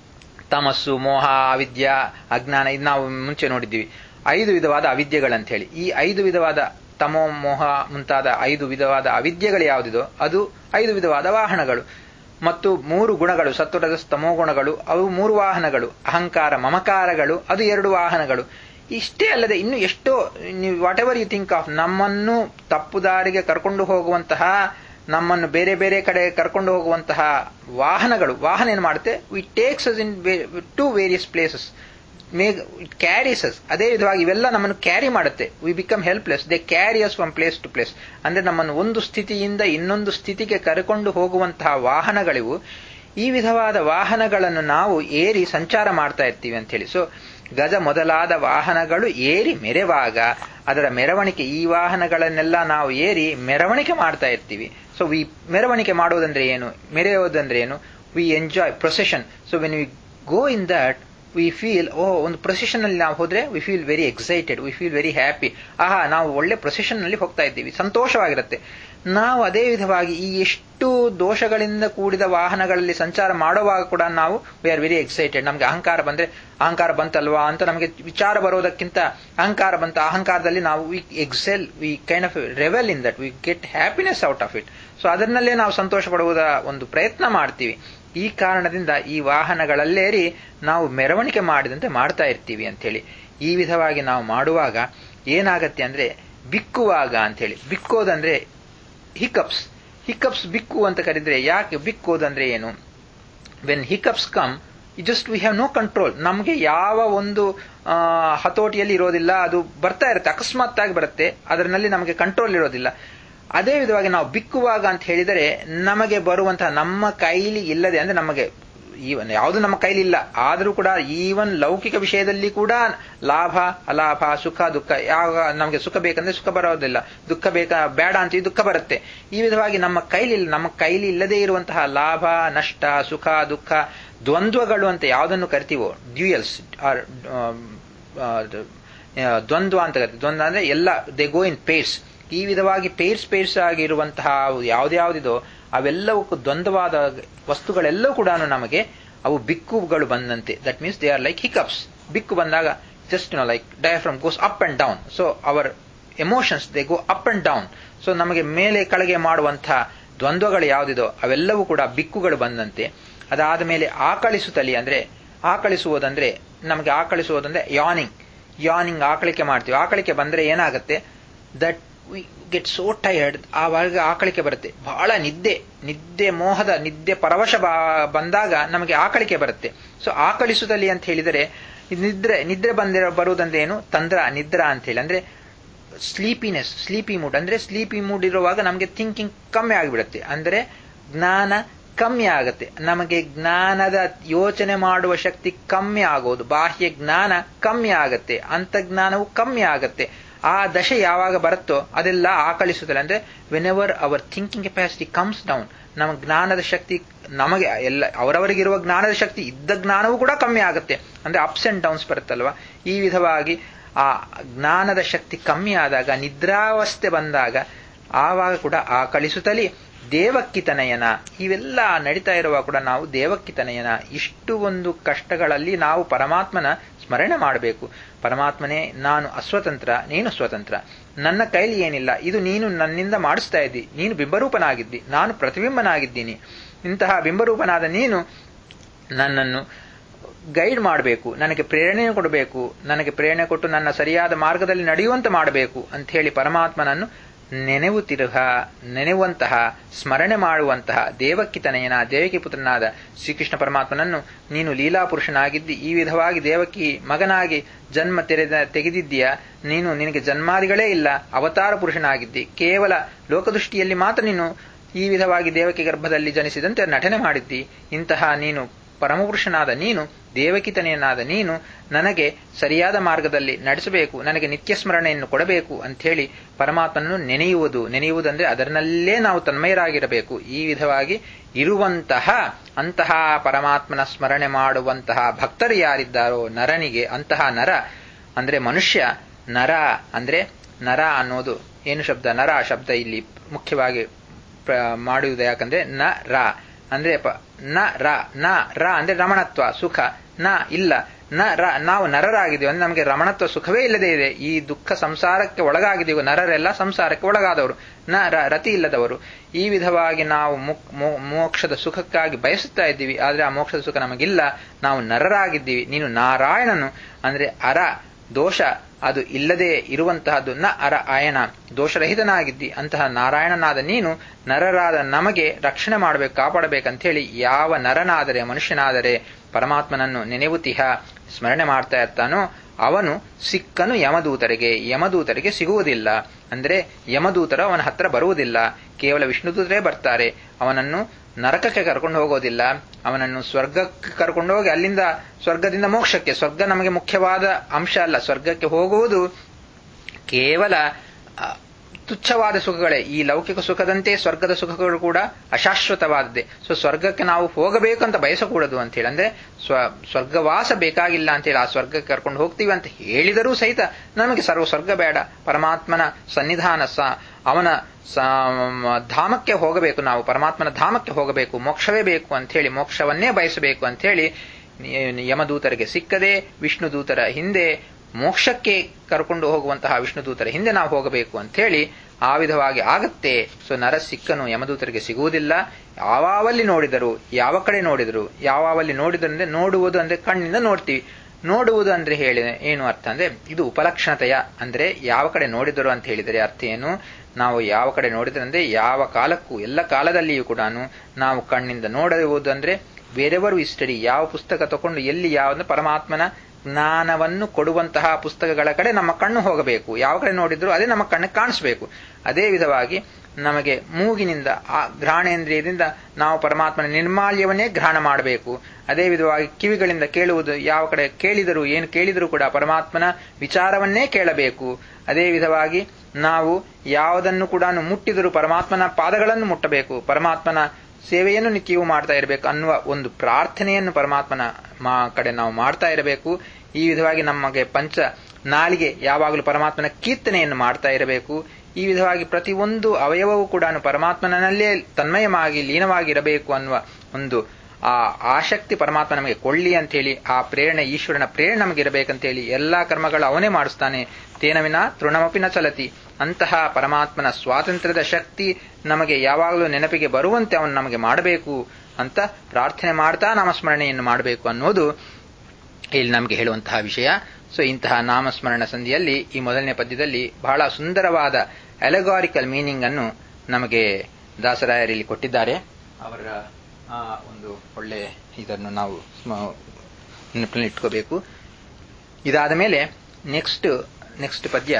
ತಮಸ್ಸು ಮೋಹ ಅವಿದ್ಯ ಅಜ್ಞಾನ ಇದು ನಾವು ಮುಂಚೆ ನೋಡಿದ್ದೀವಿ ಐದು ವಿಧವಾದ ಅವಿದ್ಯೆಗಳಂತ ಹೇಳಿ ಈ ಐದು ವಿಧವಾದ ತಮೋ ಮೋಹ ಮುಂತಾದ ಐದು ವಿಧವಾದ ಅವಿದ್ಯೆಗಳು ಯಾವುದಿದೋ ಅದು ಐದು ವಿಧವಾದ ವಾಹನಗಳು ಮತ್ತು ಮೂರು ಗುಣಗಳು ಸತ್ವರದ ತಮೋ ಗುಣಗಳು ಅವು ಮೂರು ವಾಹನಗಳು ಅಹಂಕಾರ ಮಮಕಾರಗಳು ಅದು ಎರಡು ವಾಹನಗಳು ಇಷ್ಟೇ ಅಲ್ಲದೆ ಇನ್ನು ಎಷ್ಟೋ ನೀವು whatever you think of ನಮ್ಮನ್ನು ತಪ್ಪು ದಾರಿಗೆ ಕರ್ಕೊಂಡು ಹೋಗುವಂತಹ ನಮ್ಮನ್ನು ಬೇರೆ ಬೇರೆ ಕಡೆ ಕರ್ಕೊಂಡು ಹೋಗುವಂತಹ ವಾಹನಗಳು ವಾಹನ ಏನು ಮಾಡುತ್ತೆ we takes us into various places may it carries us ಅದೇ ವಿಧವಾಗಿ ಇವೆಲ್ಲ ನಮ್ಮನ್ನು ಕ್ಯಾರಿ ಮಾಡುತ್ತೆ we become helpless they carry us from place to place ಅಂದ್ರೆ ನಮ್ಮನ್ನು ಒಂದು ಸ್ಥಿತಿಯಿಂದ ಇನ್ನೊಂದು ಸ್ಥಿತಿಗೆ ಕರೆಕೊಂಡು ಹೋಗುವಂತಹ ವಾಹನಗಳಿವು ಈ ವಿಧವಾದ ವಾಹನಗಳನ್ನು ನಾವು ಏರಿ ಸಂಚಾರ ಮಾಡ್ತಾ ಇರ್ತೀವಿ ಅಂತ ಹೇಳಿ ಸೊ ಗಜ ಮೊದಲಾದ ವಾಹನಗಳು ಏರಿ ಮೆರೆವಾಗ ಅದರ ಮೆರವಣಿಗೆ ಈ ವಾಹನಗಳನ್ನೆಲ್ಲ ನಾವು ಏರಿ ಮೆರವಣಿಗೆ ಮಾಡ್ತಾ ಇರ್ತೀವಿ ಸೊ ವಿ ಮೆರವಣಿಗೆ ಮಾಡೋದಂದ್ರೆ ಏನು ಮೆರೆಯೋದಂದ್ರೆ ಏನು we enjoy procession so when we go in that we feel oh ಒಂದು ಪ್ರೊಸೆಷನ್ ಅಲ್ಲಿ ನಾವು ಹೋದ್ರೆ we feel very excited we feel very happy ಆಹಾ ನಾವು ಒಳ್ಳೆ ಪ್ರೊಸೆಷನ್ ನಲ್ಲಿ ಹೋಗ್ತಾ ಇದ್ದೀವಿ ಸಂತೋಷವಾಗಿರುತ್ತೆ ನಾವು ಅದೇ ವಿಧವಾಗಿ ಈ ಎಷ್ಟು ದೋಷಗಳಿಂದ ಕೂಡಿದ ವಾಹನಗಳಲ್ಲಿ ಸಂಚಾರ ಮಾಡುವಾಗ ಕೂಡ ನಾವು ವಿ ಆರ್ ವೆರಿ ಎಕ್ಸೈಟೆಡ್ ನಮ್ಗೆ ಅಹಂಕಾರ ಬಂದ್ರೆ ಅಹಂಕಾರ ಬಂತಲ್ವಾ ಅಂತ ನಮಗೆ ವಿಚಾರ ಬರೋದಕ್ಕಿಂತ ಅಹಂಕಾರ ಬಂತ ಅಹಂಕಾರದಲ್ಲಿ ನಾವು we excel we kind of revel in that we get happiness out of it so ಅದನ್ನಲ್ಲೇ ನಾವು ಸಂತೋಷ ಪಡುವುದ ಒಂದು ಪ್ರಯತ್ನ ಮಾಡ್ತೀವಿ ಈ ಕಾರಣದಿಂದ ಈ ವಾಹನಗಳಲ್ಲೇರಿ ನಾವು ಮೆರವಣಿಗೆ ಮಾಡಿದಂತೆ ಮಾಡ್ತಾ ಇರ್ತೀವಿ ಅಂತೇಳಿ ಈ ವಿಧವಾಗಿ ನಾವು ಮಾಡುವಾಗ ಏನಾಗತ್ತೆ ಅಂದ್ರೆ ಬಿಕ್ಕುವಾಗ ಅಂತೇಳಿ ಬಿಕ್ಕೋದಂದ್ರೆ ಹಿಕಪ್ಸ್ ಹಿಕಪ್ಸ್ ಬಿಕ್ಕು ಅಂತ ಕರೆದ್ರೆ ಯಾಕೆ ಬಿಕ್ಕೋದಂದ್ರೆ ಏನು when hiccups come just we have no control ನಮಗೆ ಯಾವ ಒಂದು ಹತೋಟಿಯಲ್ಲಿ ಇರೋದಿಲ್ಲ ಅದು ಬರ್ತಾ ಇರುತ್ತೆ ಅಕಸ್ಮಾತ್ ಆಗಿ ಬರುತ್ತೆ ಅದರಲ್ಲಿ ನಮಗೆ ಕಂಟ್ರೋಲ್ ಇರೋದಿಲ್ಲ ಅದೇ ವಿಧವಾಗಿ ನಾವು ಬಿಕ್ಕುವಾಗ ಅಂತ ಹೇಳಿದರೆ ನಮಗೆ ಬರುವಂತಹ ನಮ್ಮ ಕೈಲಿ ಇಲ್ಲದೆ ಅಂದ್ರೆ ನಮಗೆ ಈವನ್ ಯಾವುದು ನಮ್ಮ ಕೈಲಿ ಇಲ್ಲ ಆದರೂ ಕೂಡ ಈವನ್ ಲೌಕಿಕ ವಿಷಯದಲ್ಲಿ ಕೂಡ ಲಾಭ ಅಲಾಭ ಸುಖ ದುಃಖ ಯಾವ ನಮಗೆ ಸುಖ ಬೇಕಂದ್ರೆ ಸುಖ ಬರೋದಿಲ್ಲ ದುಃಖ ಬೇಕಾ ಬೇಡ ಅಂತೀವಿ ದುಃಖ ಬರುತ್ತೆ ಈ ವಿಧವಾಗಿ ನಮ್ಮ ಕೈಲಿ ನಮ್ಮ ಕೈಲಿ ಇಲ್ಲದೆ ಇರುವಂತಹ ಲಾಭ ನಷ್ಟ ಸುಖ ದುಃಖ ದ್ವಂದ್ವಗಳು ಅಂತ ಯಾವುದನ್ನು ಕರಿತೀವೋ ಡ್ಯೂಯಲ್ಸ್ ಆರ್ ದ್ವಂದ್ವ ಅಂತ ಕರಿತೀವಿ ದ್ವಂದ್ವ ಅಂದ್ರೆ ಎಲ್ಲ ದೇ ಗೋ ಇನ್ ಪೇರ್ಸ್ ಈ ವಿಧವಾಗಿ ಪೇರ್ಸ್ ಪೇರ್ಸ್ ಆಗಿರುವಂತಹ ಯಾವ್ದ್ಯಾವ್ದಿದೋ ಅವೆಲ್ಲವಕ್ಕೂ ದ್ವಂದ್ವವಾದ ವಸ್ತುಗಳೆಲ್ಲವೂ ಕೂಡ ನಮಗೆ ಅವು ಬಿಕ್ಕುಗಳು ಬಂದಂತೆ that means they are like hiccups ಬಿಕ್ಕು ಬಂದಾಗ just no like diaphragm goes up and down so our emotions they go up and down so ನಮಗೆ ಮೇಲೆ ಕೆಳಗೆ ಮಾಡುವಂತಹ ದ್ವಂದ್ವಗಳು ಯಾವುದಿದೋ ಅವೆಲ್ಲವೂ ಕೂಡ ಬಿಕ್ಕುಗಳು ಬಂದಂತೆ ಅದಾದ ಮೇಲೆ ಆಕಳಿಸುತ್ತಲಿ ಅಂದ್ರೆ ಆಕಳಿಸುವುದಂದ್ರೆ ನಮಗೆ ಆಕಳಿಸುವುದಂದ್ರೆ ಯಾನಿಂಗ್ ಯಾನಿಂಗ್ ಆಕಳಿಕೆ ಮಾಡ್ತೀವಿ ಆಕಳಿಕೆ ಬಂದ್ರೆ ಏನಾಗುತ್ತೆ that we get so tired ಆವಾಗ ಆಕಳಿಕೆ ಬರುತ್ತೆ ಬಹಳ ನಿದ್ದೆ ನಿದ್ದೆ ಮೋಹದ ನಿದ್ದೆ ಪರವಶ ಬಂದಾಗ ನಮಗೆ ಆಕಳಿಕೆ ಬರುತ್ತೆ ಸೊ ಆಕಳಿಸುತ್ತಲಿ ಅಂತ ಹೇಳಿದರೆ ನಿದ್ರೆ ನಿದ್ರೆ ಬಂದಿರೋ ಬರುವುದಂದ್ರೆ ಏನು ತಂದ್ರ ನಿದ್ರಾ ಅಂತ ಹೇಳಿ ಅಂದ್ರೆ ಸ್ಲೀಪಿನೆಸ್ ಸ್ಲೀಪಿ ಮೂಡ್ ಅಂದ್ರೆ ಸ್ಲೀಪಿ ಮೂಡ್ ಇರುವಾಗ ನಮಗೆ ಥಿಂಕಿಂಗ್ ಕಮ್ಮಿ ಆಗಿಬಿಡುತ್ತೆ ಅಂದ್ರೆ ಜ್ಞಾನ ಕಮ್ಮಿ ಆಗುತ್ತೆ ನಮಗೆ ಜ್ಞಾನದ ಯೋಚನೆ ಮಾಡುವ ಶಕ್ತಿ ಕಮ್ಮಿ ಆಗೋದು ಬಾಹ್ಯ ಜ್ಞಾನ ಕಮ್ಮಿ ಆಗತ್ತೆ ಅಂತಜ್ಞಾನವು ಕಮ್ಮಿ ಆಗತ್ತೆ ಆ ದಶೆ ಯಾವಾಗ ಬರುತ್ತೋ ಅದೆಲ್ಲ ಆಕಳಿಸುತ್ತದೆ ಅಂದ್ರೆ whenever our thinking capacity comes down ನಮ್ಮ ಜ್ಞಾನದ ಶಕ್ತಿ ನಮಗೆ ಎಲ್ಲ ಅವರವರಿಗಿರುವ ಜ್ಞಾನದ ಶಕ್ತಿ ಇದ್ದ ಜ್ಞಾನವೂ ಕೂಡ ಕಮ್ಮಿ ಆಗುತ್ತೆ ಅಂದ್ರೆ ಅಪ್ಸ್ ಅಂಡ್ ಡೌನ್ಸ್ ಬರುತ್ತಲ್ವಾ ಈ ವಿಧವಾಗಿ ಆ ಜ್ಞಾನದ ಶಕ್ತಿ ಕಮ್ಮಿ ಆದಾಗ ನಿದ್ರಾವಸ್ಥೆ ಬಂದಾಗ ಆವಾಗ ಕೂಡ ಆಕಳಿಸುತ್ತಲೇ ದೇವಕ್ಕಿತನಯನ ಇವೆಲ್ಲ ನಡೀತಾ ಇರುವಾಗ ಕೂಡ ನಾವು ದೇವಕ್ಕಿತನಯನ ಇಷ್ಟು ಒಂದು ಕಷ್ಟಗಳಲ್ಲಿ ನಾವು ಪರಮಾತ್ಮನ ಸ್ಮರಣೆ ಮಾಡಬೇಕು ಪರಮಾತ್ಮನೇ ನಾನು ಅಸ್ವತಂತ್ರ ನೀನು ಸ್ವತಂತ್ರ ನನ್ನ ಕೈಲಿ ಏನಿಲ್ಲ ಇದು ನೀನು ನನ್ನಿಂದ ಮಾಡಿಸ್ತಾ ಇದ್ದಿ ನೀನು ಬಿಂಬರೂಪನಾಗಿದ್ದಿ ನಾನು ಪ್ರತಿಬಿಂಬನಾಗಿದ್ದೀನಿ ಇಂತಹ ಬಿಂಬರೂಪನಾದ ನೀನು ನನ್ನನ್ನು ಗೈಡ್ ಮಾಡಬೇಕು ನನಗೆ ಪ್ರೇರಣೆ ಕೊಡಬೇಕು ನನಗೆ ಪ್ರೇರಣೆ ಕೊಟ್ಟು ನನ್ನ ಸರಿಯಾದ ಮಾರ್ಗದಲ್ಲಿ ನಡೆಯುವಂತೆ ಮಾಡಬೇಕು ಅಂತ ಹೇಳಿ ಪರಮಾತ್ಮನನ್ನು ನೆನೆವುತ್ತಿರುವ ನೆನೆಯುವಂತಹ ಸ್ಮರಣೆ ಮಾಡುವಂತಹ ದೇವಕ್ಕಿತನಯನ ದೇವಕಿ ಪುತ್ರನಾದ ಶ್ರೀಕೃಷ್ಣ ಪರಮಾತ್ಮನನ್ನು ನೀನು ಲೀಲಾಪುರುಷನಾಗಿದ್ದಿ ಈ ವಿಧವಾಗಿ ದೇವಕಿ ಮಗನಾಗಿ ಜನ್ಮ ತೆರೆದ ತೆಗೆದಿದ್ದೀಯ ನೀನು ನಿನಗೆ ಜನ್ಮಾದಿಗಳೇ ಇಲ್ಲ ಅವತಾರ ಪುರುಷನಾಗಿದ್ದಿ ಕೇವಲ ಲೋಕದೃಷ್ಟಿಯಲ್ಲಿ ಮಾತ್ರ ನೀನು ಈ ವಿಧವಾಗಿ ದೇವಕಿ ಗರ್ಭದಲ್ಲಿ ಜನಿಸಿದಂತೆ ನಟನೆ ಮಾಡಿದ್ದಿ ಇಂತಹ ನೀನು ಪರಮಪುರುಷನಾದ ನೀನು ದೇವಕಿತನೆಯನಾದ ನೀನು ನನಗೆ ಸರಿಯಾದ ಮಾರ್ಗದಲ್ಲಿ ನಡೆಸಬೇಕು ನನಗೆ ನಿತ್ಯ ಸ್ಮರಣೆಯನ್ನು ಕೊಡಬೇಕು ಅಂಥೇಳಿ ಪರಮಾತ್ಮನನ್ನು ನೆನೆಯುವುದು ನೆನೆಯುವುದಂದ್ರೆ ಅದರಲ್ಲೇ ನಾವು ತನ್ಮಯರಾಗಿರಬೇಕು ಈ ವಿಧವಾಗಿ ಇರುವಂತಹ ಅಂತಹ ಪರಮಾತ್ಮನ ಸ್ಮರಣೆ ಮಾಡುವಂತಹ ಭಕ್ತರು ಯಾರಿದ್ದಾರೋ ನರನಿಗೆ ಅಂತಹ ನರ ಅಂದ್ರೆ ಮನುಷ್ಯ ನರ ಅಂದ್ರೆ ನರ ಅನ್ನೋದು ಏನು ಶಬ್ದ ನರ ಶಬ್ದ ಇಲ್ಲಿ ಮುಖ್ಯವಾಗಿ ಮಾಡುವುದು ಯಾಕಂದ್ರೆ ನ ರ ಅಂದ್ರೆ ನ ರ ನ ರ ಅಂದ್ರೆ ರಮಣತ್ವ ಸುಖ ನ ಇಲ್ಲ ನ ರ ನಾವು ನರರಾಗಿದ್ದೀವಿ ಅಂದ್ರೆ ನಮಗೆ ರಮಣತ್ವ ಸುಖವೇ ಇಲ್ಲದೆ ಇದೆ ಈ ದುಃಖ ಸಂಸಾರಕ್ಕೆ ಒಳಗಾಗಿದ್ದೀವಿ ನರರೆಲ್ಲ ಸಂಸಾರಕ್ಕೆ ಒಳಗಾದವರು ನ ರ ರತಿ ಇಲ್ಲದವರು ಈ ವಿಧವಾಗಿ ನಾವು ಮೋಕ್ಷದ ಸುಖಕ್ಕಾಗಿ ಬಯಸುತ್ತಾ ಇದ್ದೀವಿ ಆದ್ರೆ ಆ ಮೋಕ್ಷದ ಸುಖ ನಮಗಿಲ್ಲ ನಾವು ನರರಾಗಿದ್ದೀವಿ ನೀನು ನಾರಾಯಣನು ಅಂದ್ರೆ ಅರ ದೋಷ ಅದು ಇಲ್ಲದೆ ಇರುವಂತಹದ್ದು ನ ಅರ ಆಯನ ದೋಷರಹಿತನಾಗಿದ್ದಿ ಅಂತಹ ನಾರಾಯಣನಾದ ನೀನು ನರರಾದ ನಮಗೆ ರಕ್ಷಣೆ ಮಾಡಬೇಕು ಕಾಪಾಡಬೇಕಂತ ಹೇಳಿ ಯಾವ ನರನಾದರೆ ಮನುಷ್ಯನಾದರೆ ಪರಮಾತ್ಮನನ್ನು ನೆನೆವುತಿಹ ಸ್ಮರಣೆ ಮಾಡ್ತಾ ಇರ್ತಾನೋ ಅವನು ಸಿಕ್ಕನು ಯಮದೂತರಿಗೆ ಯಮದೂತರಿಗೆ ಸಿಗುವುದಿಲ್ಲ ಅಂದ್ರೆ ಯಮದೂತರು ಅವನ ಹತ್ರ ಬರುವುದಿಲ್ಲ ಕೇವಲ ವಿಷ್ಣುದೂತರೇ ಬರ್ತಾರೆ ಅವನನ್ನು ನರಕಕ್ಕೆ ಕರ್ಕೊಂಡು ಹೋಗೋದಿಲ್ಲ ಅವನನ್ನು ಸ್ವರ್ಗಕ್ಕೆ ಕರ್ಕೊಂಡು ಹೋಗಿ ಅಲ್ಲಿಂದ ಸ್ವರ್ಗದಿಂದ ಮೋಕ್ಷಕ್ಕೆ ಸ್ವರ್ಗ ನಮಗೆ ಮುಖ್ಯವಾದ ಅಂಶ ಅಲ್ಲ ಸ್ವರ್ಗಕ್ಕೆ ಹೋಗುವುದು ಕೇವಲ ತುಚ್ಛವಾದ ಸುಖಗಳೇ ಈ ಲೌಕಿಕ ಸುಖದಂತೆ ಸ್ವರ್ಗದ ಸುಖಗಳು ಕೂಡ ಅಶಾಶ್ವತವಾದದ್ದೇ ಸೊ ಸ್ವರ್ಗಕ್ಕೆ ನಾವು ಹೋಗಬೇಕಂತ ಬಯಸಕೂಡದು ಅಂತ ಹೇಳಿ ಅಂದ್ರೆ ಸ್ವ ಸ್ವರ್ಗವಾಸ ಬೇಕಾಗಿಲ್ಲ ಅಂತ ಹೇಳಿ ಆ ಸ್ವರ್ಗಕ್ಕೆ ಕರ್ಕೊಂಡು ಹೋಗ್ತೀವಿ ಅಂತ ಹೇಳಿದರೂ ಸಹಿತ ನಮಗೆ ಸರ್ವ ಸ್ವರ್ಗ ಬೇಡ ಪರಮಾತ್ಮನ ಸನ್ನಿಧಾನ ಸ ಅವನ ಧಾಮಕ್ಕೆ ಹೋಗಬೇಕು ನಾವು ಪರಮಾತ್ಮನ ಧಾಮಕ್ಕೆ ಹೋಗಬೇಕು ಮೋಕ್ಷವೇ ಬೇಕು ಅಂತ ಹೇಳಿ ಮೋಕ್ಷವನ್ನೇ ಬಯಸಬೇಕು ಅಂತ ಹೇಳಿ ಯಮದೂತರಿಗೆ ಸಿಕ್ಕದೆ ವಿಷ್ಣು ದೂತರ ಹಿಂದೆ ಮೋಕ್ಷಕ್ಕೆ ಕರ್ಕೊಂಡು ಹೋಗುವಂತಹ ವಿಷ್ಣುದೂತರ ಹಿಂದೆ ನಾವು ಹೋಗಬೇಕು ಅಂತ ಹೇಳಿ ಆ ವಿಧವಾಗಿ ಆಗತ್ತೆ ಸೊ ನರ ಸಿಕ್ಕನು ಯಮದೂತರಿಗೆ ಸಿಗುವುದಿಲ್ಲ ಯಾವಾವಲ್ಲಿ ನೋಡಿದರು ಯಾವ ಕಡೆ ನೋಡಿದರು ಯಾವಾವಲ್ಲಿ ನೋಡಿದರು ಅಂದ್ರೆ ನೋಡುವುದು ಅಂದ್ರೆ ಕಣ್ಣಿಂದ ನೋಡ್ತೀವಿ ನೋಡುವುದು ಅಂದ್ರೆ ಹೇಳಿ ಏನು ಅರ್ಥ ಅಂದ್ರೆ ಇದು ಉಪಲಕ್ಷಣತೆಯ ಅಂದ್ರೆ ಯಾವ ಕಡೆ ನೋಡಿದರು ಅಂತ ಹೇಳಿದರೆ ಅರ್ಥ ಏನು ನಾವು ಯಾವ ಕಡೆ ನೋಡಿದ್ರೆ ಅಂದ್ರೆ ಯಾವ ಕಾಲಕ್ಕೂ ಎಲ್ಲ ಕಾಲದಲ್ಲಿಯೂ ಕೂಡ ನಾವು ಕಣ್ಣಿಂದ ನೋಡುವುದು ಅಂದ್ರೆ ಬೇರೆಯವರು ಇಷ್ಟಡಿ ಯಾವ ಪುಸ್ತಕ ತಗೊಂಡು ಎಲ್ಲಿ ಯಾವ ಪರಮಾತ್ಮನ ಜ್ಞಾನವನ್ನು ಕೊಡುವಂತಹ ಪುಸ್ತಕಗಳ ಕಡೆ ನಮ್ಮ ಕಣ್ಣು ಹೋಗಬೇಕು ಯಾವ ಕಡೆ ನೋಡಿದ್ರು ಅದೇ ನಮ್ಮ ಕಣ್ಣಿಗೆ ಕಾಣಿಸಬೇಕು ಅದೇ ವಿಧವಾಗಿ ನಮಗೆ ಮೂಗಿನಿಂದ ಆ ಘ್ರಾಣೇಂದ್ರಿಯದಿಂದ ನಾವು ಪರಮಾತ್ಮನ ನಿರ್ಮಾಲ್ಯವನ್ನೇ ಘ್ರಾಣ ಮಾಡಬೇಕು ಅದೇ ವಿಧವಾಗಿ ಕಿವಿಗಳಿಂದ ಕೇಳುವುದು ಯಾವ ಕಡೆ ಕೇಳಿದರೂ ಏನು ಕೇಳಿದರೂ ಕೂಡ ಪರಮಾತ್ಮನ ವಿಚಾರವನ್ನೇ ಕೇಳಬೇಕು ಅದೇ ವಿಧವಾಗಿ ನಾವು ಯಾವುದನ್ನು ಕೂಡ ಮುಟ್ಟಿದರೂ ಪರಮಾತ್ಮನ ಪಾದಗಳನ್ನು ಮುಟ್ಟಬೇಕು ಪರಮಾತ್ಮನ ಸೇವೆಯನ್ನು ನಿತ್ಯವೂ ಮಾಡ್ತಾ ಇರಬೇಕು ಅನ್ನುವ ಒಂದು ಪ್ರಾರ್ಥನೆಯನ್ನು ಪರಮಾತ್ಮನ ಕಡೆ ನಾವು ಮಾಡ್ತಾ ಇರಬೇಕು ಈ ವಿಧವಾಗಿ ನಮಗೆ ಪಂಚ ನಾಲಿಗೆ ಯಾವಾಗಲೂ ಪರಮಾತ್ಮನ ಕೀರ್ತನೆಯನ್ನು ಮಾಡ್ತಾ ಇರಬೇಕು ಈ ವಿಧವಾಗಿ ಪ್ರತಿಯೊಂದು ಅವಯವವೂ ಕೂಡ ಪರಮಾತ್ಮನಲ್ಲೇ ತನ್ಮಯವಾಗಿ ಲೀನವಾಗಿರಬೇಕು ಅನ್ನುವ ಒಂದು ಆ ಆಸಕ್ತಿ ಪರಮಾತ್ಮ ನಮಗೆ ಕೊಳ್ಳಿ ಅಂತೇಳಿ ಆ ಪ್ರೇರಣೆ ಈಶ್ವರನ ಪ್ರೇರಣೆ ನಮಗಿರಬೇಕಂತೇಳಿ ಎಲ್ಲಾ ಕರ್ಮಗಳು ಅವನೇ ಮಾಡಿಸ್ತಾನೆ ತೇನವಿನ ತೃಣಮಪಿನ ಚಲತಿ ಅಂತಹ ಪರಮಾತ್ಮನ ಸ್ವಾತಂತ್ರ್ಯದ ಶಕ್ತಿ ನಮಗೆ ಯಾವಾಗಲೂ ನೆನಪಿಗೆ ಬರುವಂತೆ ಅವನು ನಮಗೆ ಮಾಡಬೇಕು ಅಂತ ಪ್ರಾರ್ಥನೆ ಮಾಡ್ತಾ ನಾಮಸ್ಮರಣೆಯನ್ನು ಮಾಡಬೇಕು ಅನ್ನೋದು ಇಲ್ಲಿ ನಮಗೆ ಹೇಳುವಂತಹ ವಿಷಯ ಸೊ ಇಂತಹ ನಾಮಸ್ಮರಣ ಸಂಧಿಯಲ್ಲಿ ಈ ಮೊದಲನೇ ಪದ್ಯದಲ್ಲಿ ಬಹಳ ಸುಂದರವಾದ ಎಲೆಗಾರಿಕಲ್ ಮೀನಿಂಗ್ ಅನ್ನು ನಮಗೆ ದಾಸರಾಯರಲ್ಲಿ ಕೊಟ್ಟಿದ್ದಾರೆ ಅವರ ಆ ಒಂದು ಒಳ್ಳೆ ಇದನ್ನು ನಾವು ನೆನಪಿನಲ್ಲಿ ಇಟ್ಕೋಬೇಕು ಇದಾದ ಮೇಲೆ ನೆಕ್ಸ್ಟ್ ನೆಕ್ಸ್ಟ್ ಪದ್ಯ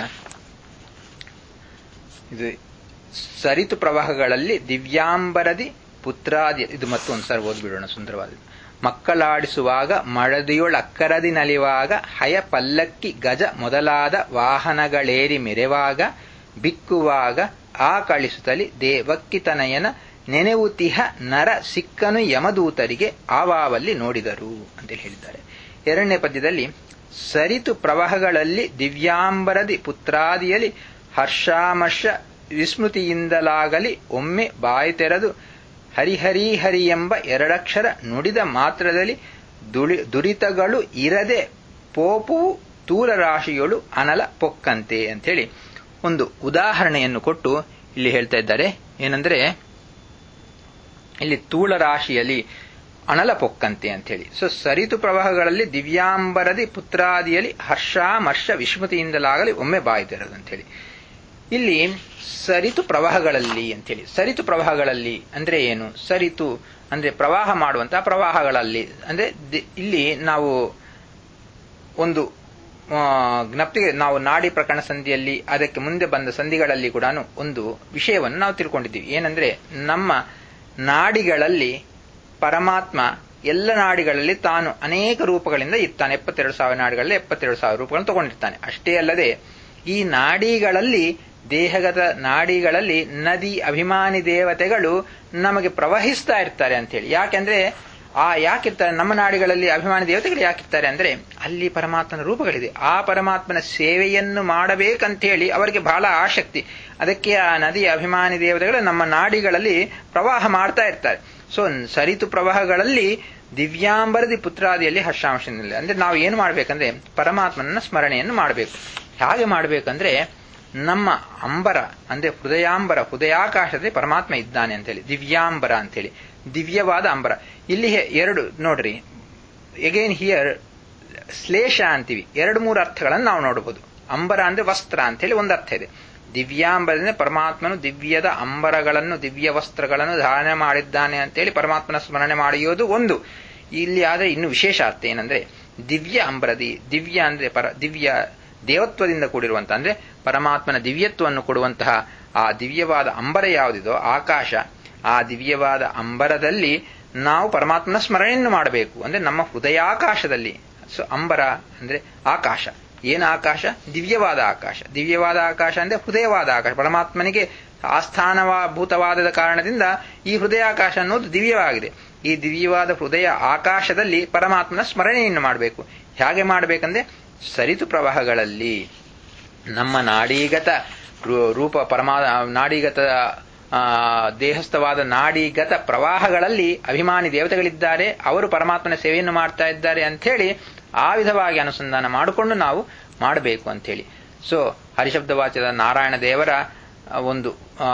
ಇದು ಸರಿತು ಪ್ರವಾಹಗಳಲ್ಲಿ ದಿವ್ಯಾಂಬರದಿ ಪುತ್ರಾದಿ ಇದು ಮತ್ತೊಂದು ಸರ್ ಓದ್ಬಿಡೋಣ ಸುಂದರವಾದ ಮಕ್ಕಳಾಡಿಸುವಾಗ ಮಳದಿಯೊಳಕ್ಕರದಿ ನಲಿವಾಗ ಹಯ ಪಲ್ಲಕ್ಕಿ ಗಜ ಮೊದಲಾದ ವಾಹನಗಳೇರಿ ಮೆರೆವಾಗ ಬಿಕ್ಕುವಾಗ ಆ ಕಳಿಸುತ್ತಲಿ ದೇವಕ್ಕಿತನಯನ ನೆನೆವುತಿಹ ನರ ಸಿಕ್ಕನು ಯಮದೂತರಿಗೆ ಆವಾವಲ್ಲಿ ನೋಡಿದರು ಅಂತೇಳಿ ಹೇಳಿದ್ದಾರೆ ಎರಡನೇ ಪದ್ಯದಲ್ಲಿ ಸರಿತು ಪ್ರವಾಹಗಳಲ್ಲಿ ದಿವ್ಯಾಂಬರದಿ ಪುತ್ರಾದಿಯಲ್ಲಿ ಹರ್ಷಾಮರ್ಷ ವಿಸ್ಮೃತಿಯಿಂದಲಾಗಲಿ ಒಮ್ಮೆ ಬಾಯಿ ತೆರೆದು ಹರಿಹರಿ ಹರಿ ಎಂಬ ಎರಡಕ್ಷರ ನುಡಿದ ಮಾತ್ರದಲ್ಲಿ ದುರಿತಗಳು ಇರದೆ ಪೋಪುವು ತೂಲರಾಶಿಯಳು ಅನಲ ಪೊಕ್ಕಂತೆ ಅಂಥೇಳಿ ಒಂದು ಉದಾಹರಣೆಯನ್ನು ಕೊಟ್ಟು ಇಲ್ಲಿ ಹೇಳ್ತಾ ಇದ್ದಾರೆ ಏನಂದ್ರೆ ಇಲ್ಲಿ ತೂಳ ರಾಶಿಯಲ್ಲಿ ಅನಲ ಪೊಕ್ಕಂತೆ ಅಂತ ಹೇಳಿ ಸೊ ಸರಿತು ಪ್ರವಾಹಗಳಲ್ಲಿ ದಿವ್ಯಾಂಬರದಿ ಪುತ್ರಾದಿಯಲ್ಲಿ ಹರ್ಷಾಮರ್ಷ ವಿಸ್ಮೃತಿಯಿಂದಲಾಗಲಿ ಒಮ್ಮೆ ಬಾಯಿ ತೆರದು ಅಂತ ಹೇಳಿ ಇಲ್ಲಿ ಸರಿತು ಪ್ರವಾಹಗಳಲ್ಲಿ ಅಂತೇಳಿ ಸರಿತು ಪ್ರವಾಹಗಳಲ್ಲಿ ಅಂದ್ರೆ ಏನು ಸರಿತು ಅಂದ್ರೆ ಪ್ರವಾಹ ಮಾಡುವಂತಹ ಪ್ರವಾಹಗಳಲ್ಲಿ ಅಂದ್ರೆ ಇಲ್ಲಿ ನಾವು ಒಂದು ಜ್ಞಪ್ತಿಗೆ ನಾವು ನಾಡಿ ಪ್ರಕರಣ ಸಂಧಿಯಲ್ಲಿ ಅದಕ್ಕೆ ಮುಂದೆ ಬಂದ ಸಂಧಿಗಳಲ್ಲಿ ಕೂಡ ಒಂದು ವಿಷಯವನ್ನು ನಾವು ತಿಳ್ಕೊಂಡಿದ್ದೀವಿ ಏನಂದ್ರೆ ನಮ್ಮ ನಾಡಿಗಳಲ್ಲಿ ಪರಮಾತ್ಮ ಎಲ್ಲ ನಾಡಿಗಳಲ್ಲಿ ತಾನು ಅನೇಕ ರೂಪಗಳಿಂದ ಇರ್ತಾನೆ ಎಪ್ಪತ್ತೆರಡು ಸಾವಿರ ನಾಡಿಗಳಲ್ಲಿ ಎಪ್ಪತ್ತೆರಡು ಸಾವಿರ ರೂಪಗಳನ್ನು ತಗೊಂಡಿರ್ತಾನೆ ಅಷ್ಟೇ ಅಲ್ಲದೆ ಈ ನಾಡಿಗಳಲ್ಲಿ ದೇಹಗತ ನಾಡಿಗಳಲ್ಲಿ ನದಿ ಅಭಿಮಾನಿ ದೇವತೆಗಳು ನಮಗೆ ಪ್ರವಹಿಸ್ತಾ ಇರ್ತಾರೆ ಅಂತೇಳಿ ಯಾಕೆಂದ್ರೆ ಆ ಯಾಕಿರ್ತಾರೆ ನಮ್ಮ ನಾಡಿಗಳಲ್ಲಿ ಅಭಿಮಾನಿ ದೇವತೆಗಳು ಯಾಕಿರ್ತಾರೆ ಅಂದ್ರೆ ಅಲ್ಲಿ ಪರಮಾತ್ಮನ ರೂಪಗಳಿದೆ ಆ ಪರಮಾತ್ಮನ ಸೇವೆಯನ್ನು ಮಾಡಬೇಕಂತೇಳಿ ಅವರಿಗೆ ಬಹಳ ಆಸಕ್ತಿ ಅದಕ್ಕೆ ಆ ನದಿಯ ಅಭಿಮಾನಿ ದೇವತೆಗಳು ನಮ್ಮ ನಾಡಿಗಳಲ್ಲಿ ಪ್ರವಾಹ ಮಾಡ್ತಾ ಇರ್ತಾರೆ ಸೊ ಸರಿತು ಪ್ರವಾಹಗಳಲ್ಲಿ ದಿವ್ಯಾಂಬರದಿ ಪುತ್ರಾದಿಯಲ್ಲಿ ಹರ್ಷಾಂಶನಿಲ್ಲ ಅಂದ್ರೆ ನಾವು ಏನು ಮಾಡ್ಬೇಕಂದ್ರೆ ಪರಮಾತ್ಮನ ಸ್ಮರಣೆಯನ್ನು ಮಾಡಬೇಕು ಹೇಗೆ ಮಾಡಬೇಕಂದ್ರೆ ನಮ್ಮ ಅಂಬರ ಅಂದ್ರೆ ಹೃದಯಾಂಬರ ಹೃದಯಾಕಾಶದಲ್ಲಿ ಪರಮಾತ್ಮ ಇದ್ದಾನೆ ಅಂತೇಳಿ ದಿವ್ಯಾಂಬರ ಅಂತೇಳಿ ದಿವ್ಯವಾದ ಅಂಬರ ಇಲ್ಲಿ ಎರಡು ನೋಡ್ರಿ ಎಗೇನ್ ಹಿಯರ್ ಶ್ಲೇಷ ಅಂತೀವಿ ಎರಡು ಮೂರು ಅರ್ಥಗಳನ್ನು ನಾವು ನೋಡಬಹುದು ಅಂಬರ ಅಂದ್ರೆ ವಸ್ತ್ರ ಅಂತೇಳಿ ಒಂದು ಅರ್ಥ ಇದೆ ದಿವ್ಯಾಂಬರ ಅಂದ್ರೆ ಪರಮಾತ್ಮನು ದಿವ್ಯದ ಅಂಬರಗಳನ್ನು ದಿವ್ಯ ವಸ್ತ್ರಗಳನ್ನು ಧಾರಣೆ ಮಾಡಿದ್ದಾನೆ ಅಂತೇಳಿ ಪರಮಾತ್ಮನ ಸ್ಮರಣೆ ಮಾಡಿಯೋದು ಒಂದು ಇಲ್ಲಿ ಆದ್ರೆ ಇನ್ನು ವಿಶೇಷ ಅರ್ಥ ಏನಂದ್ರೆ ದಿವ್ಯ ಅಂಬರದಿ ದಿವ್ಯ ಅಂದ್ರೆ ಪರ ದಿವ್ಯ ದೇವತ್ವದಿಂದ ಕೂಡಿರುವಂತಹ ಅಂದ್ರೆ ಪರಮಾತ್ಮನ ದಿವ್ಯತ್ವವನ್ನು ಕೊಡುವಂತಹ ಆ ದಿವ್ಯವಾದ ಅಂಬರ ಯಾವುದಿದೋ ಆಕಾಶ ಆ ದಿವ್ಯವಾದ ಅಂಬರದಲ್ಲಿ ನಾವು ಪರಮಾತ್ಮನ ಸ್ಮರಣೆಯನ್ನು ಮಾಡಬೇಕು ಅಂದ್ರೆ ನಮ್ಮ ಹೃದಯಾಕಾಶದಲ್ಲಿ ಸೊ ಅಂಬರ ಅಂದ್ರೆ ಆಕಾಶ ಏನು ಆಕಾಶ ದಿವ್ಯವಾದ ಆಕಾಶ ದಿವ್ಯವಾದ ಆಕಾಶ ಅಂದ್ರೆ ಹೃದಯವಾದ ಆಕಾಶ ಪರಮಾತ್ಮನಿಗೆ ಆಸ್ಥಾನಭೂತವಾದ ಕಾರಣದಿಂದ ಈ ಹೃದಯಾಕಾಶ ಅನ್ನೋದು ದಿವ್ಯವಾಗಿದೆ ಈ ದಿವ್ಯವಾದ ಹೃದಯ ಆಕಾಶದಲ್ಲಿ ಪರಮಾತ್ಮನ ಸ್ಮರಣೆಯನ್ನು ಮಾಡಬೇಕು ಹೇಗೆ ಮಾಡಬೇಕಂದ್ರೆ ಸರಿತು ಪ್ರವಾಹಗಳಲ್ಲಿ ನಮ್ಮ ನಾಡೀಗತ ರೂಪ ಪರಮಾ ನಾಡೀಗತ ದೇಹಸ್ಥವಾದ ನಾಡಿಗತ ಪ್ರವಾಹಗಳಲ್ಲಿ ಅಭಿಮಾನಿ ದೇವತೆಗಳಿದ್ದಾರೆ ಅವರು ಪರಮಾತ್ಮನ ಸೇವೆಯನ್ನು ಮಾಡ್ತಾ ಇದ್ದಾರೆ ಅಂಥೇಳಿ ಆ ವಿಧವಾಗಿ ಅನುಸಂಧಾನ ಮಾಡಿಕೊಂಡು ನಾವು ಮಾಡಬೇಕು ಅಂಥೇಳಿ ಸೊ ಹರಿಶಬ್ದವಾಚ್ಯದ ನಾರಾಯಣ ದೇವರ ಒಂದು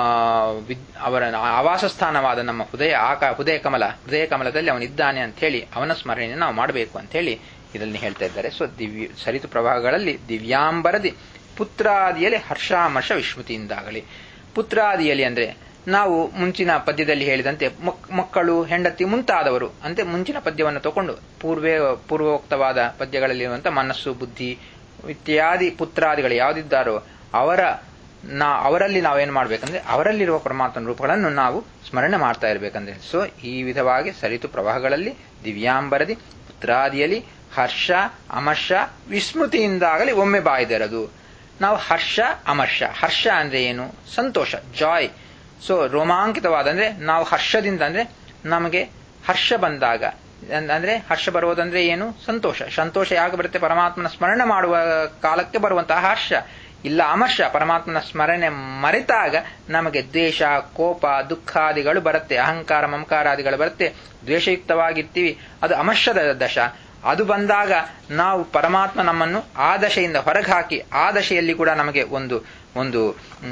ಅವರ ಆವಾಸ ಸ್ಥಾನವಾದ ನಮ್ಮ ಹೃದಯ ಆಕ ಹೃದಯ ಕಮಲ ಹೃದಯ ಕಮಲದಲ್ಲಿ ಅವನಿದ್ದಾನೆ ಅಂತ ಹೇಳಿ ಅವನ ಸ್ಮರಣೆಯನ್ನು ನಾವು ಮಾಡಬೇಕು ಅಂತ ಹೇಳಿ ಇದರಲ್ಲಿ ಹೇಳ್ತಾ ಇದ್ದಾರೆ ಸೊ ದಿವ್ಯ ಸರಿತು ಪ್ರವಾಹಗಳಲ್ಲಿ ದಿವ್ಯಾಂಬರದಿ ಪುತ್ರಾದಿಯಲ್ಲಿ ಹರ್ಷಾಮರ್ಷ ವಿಸ್ಮೃತಿಯಿಂದಾಗಲಿ ಪುತ್ರಾದಿಯಲ್ಲಿ ಅಂದ್ರೆ ನಾವು ಮುಂಚಿನ ಪದ್ಯದಲ್ಲಿ ಹೇಳಿದಂತೆ ಮಕ್ಕಳು ಹೆಂಡತಿ ಮುಂತಾದವರು ಅಂತೆ ಮುಂಚಿನ ಪದ್ಯವನ್ನು ತಗೊಂಡು ಪೂರ್ವೇ ಪೂರ್ವೋಕ್ತವಾದ ಪದ್ಯಗಳಲ್ಲಿರುವಂಥ ಮನಸ್ಸು ಬುದ್ಧಿ ಇತ್ಯಾದಿ ಪುತ್ರಾದಿಗಳು ಯಾವುದಿದ್ದಾರೋ ಅವರ ನಾ ಅವರಲ್ಲಿ ನಾವೇನು ಮಾಡ್ಬೇಕಂದ್ರೆ ಅವರಲ್ಲಿರುವ ಪರಮಾತ್ಮನ ರೂಪಗಳನ್ನು ನಾವು ಸ್ಮರಣೆ ಮಾಡ್ತಾ ಇರಬೇಕಂದ್ರೆ ಸೊ ಈ ವಿಧವಾಗಿ ಸರಿತು ಪ್ರವಾಹಗಳಲ್ಲಿ ದಿವ್ಯಾಂಬರದಿ ಪುತ್ರಾದಿಯಲ್ಲಿ ಹರ್ಷ ಅಮರ್ಷ ವಿಸ್ಮೃತಿಯಿಂದಾಗಲಿ ಒಮ್ಮೆ ಬಾಯ್ದಿರದು ನಾವು ಹರ್ಷ ಅಮರ್ಷ ಹರ್ಷ ಅಂದ್ರೆ ಏನು ಸಂತೋಷ ಜಾಯ್ ಸೊ ರೋಮಾಂಕಿತವಾದ ಅಂದ್ರೆ ನಾವು ಹರ್ಷದಿಂದ ಅಂದ್ರೆ ನಮಗೆ ಹರ್ಷ ಬಂದಾಗ ಅಂದ್ರೆ ಹರ್ಷ ಬರುವುದಂದ್ರೆ ಏನು ಸಂತೋಷ ಸಂತೋಷ ಯಾಕೆ ಬರುತ್ತೆ ಪರಮಾತ್ಮನ ಸ್ಮರಣೆ ಮಾಡುವ ಕಾಲಕ್ಕೆ ಬರುವಂತಹ ಹರ್ಷ ಇಲ್ಲ ಅಮರ್ಷ ಪರಮಾತ್ಮನ ಸ್ಮರಣೆ ಮರೆತಾಗ ನಮಗೆ ದ್ವೇಷ ಕೋಪ ದುಃಖಾದಿಗಳು ಬರುತ್ತೆ ಅಹಂಕಾರ ಮಮಕಾರಾದಿಗಳು ಬರುತ್ತೆ ದ್ವೇಷಯುಕ್ತವಾಗಿರ್ತೀವಿ ಅದು ಅಮರ್ಷದ ದಶ ಅದು ಬಂದಾಗ ನಾವು ಪರಮಾತ್ಮ ನಮ್ಮನ್ನು ಆ ದಶೆಯಿಂದ ಹೊರಗೆ ಹಾಕಿ ಆ ದಶೆಯಲ್ಲಿ ಕೂಡ ನಮಗೆ ಒಂದು ಒಂದು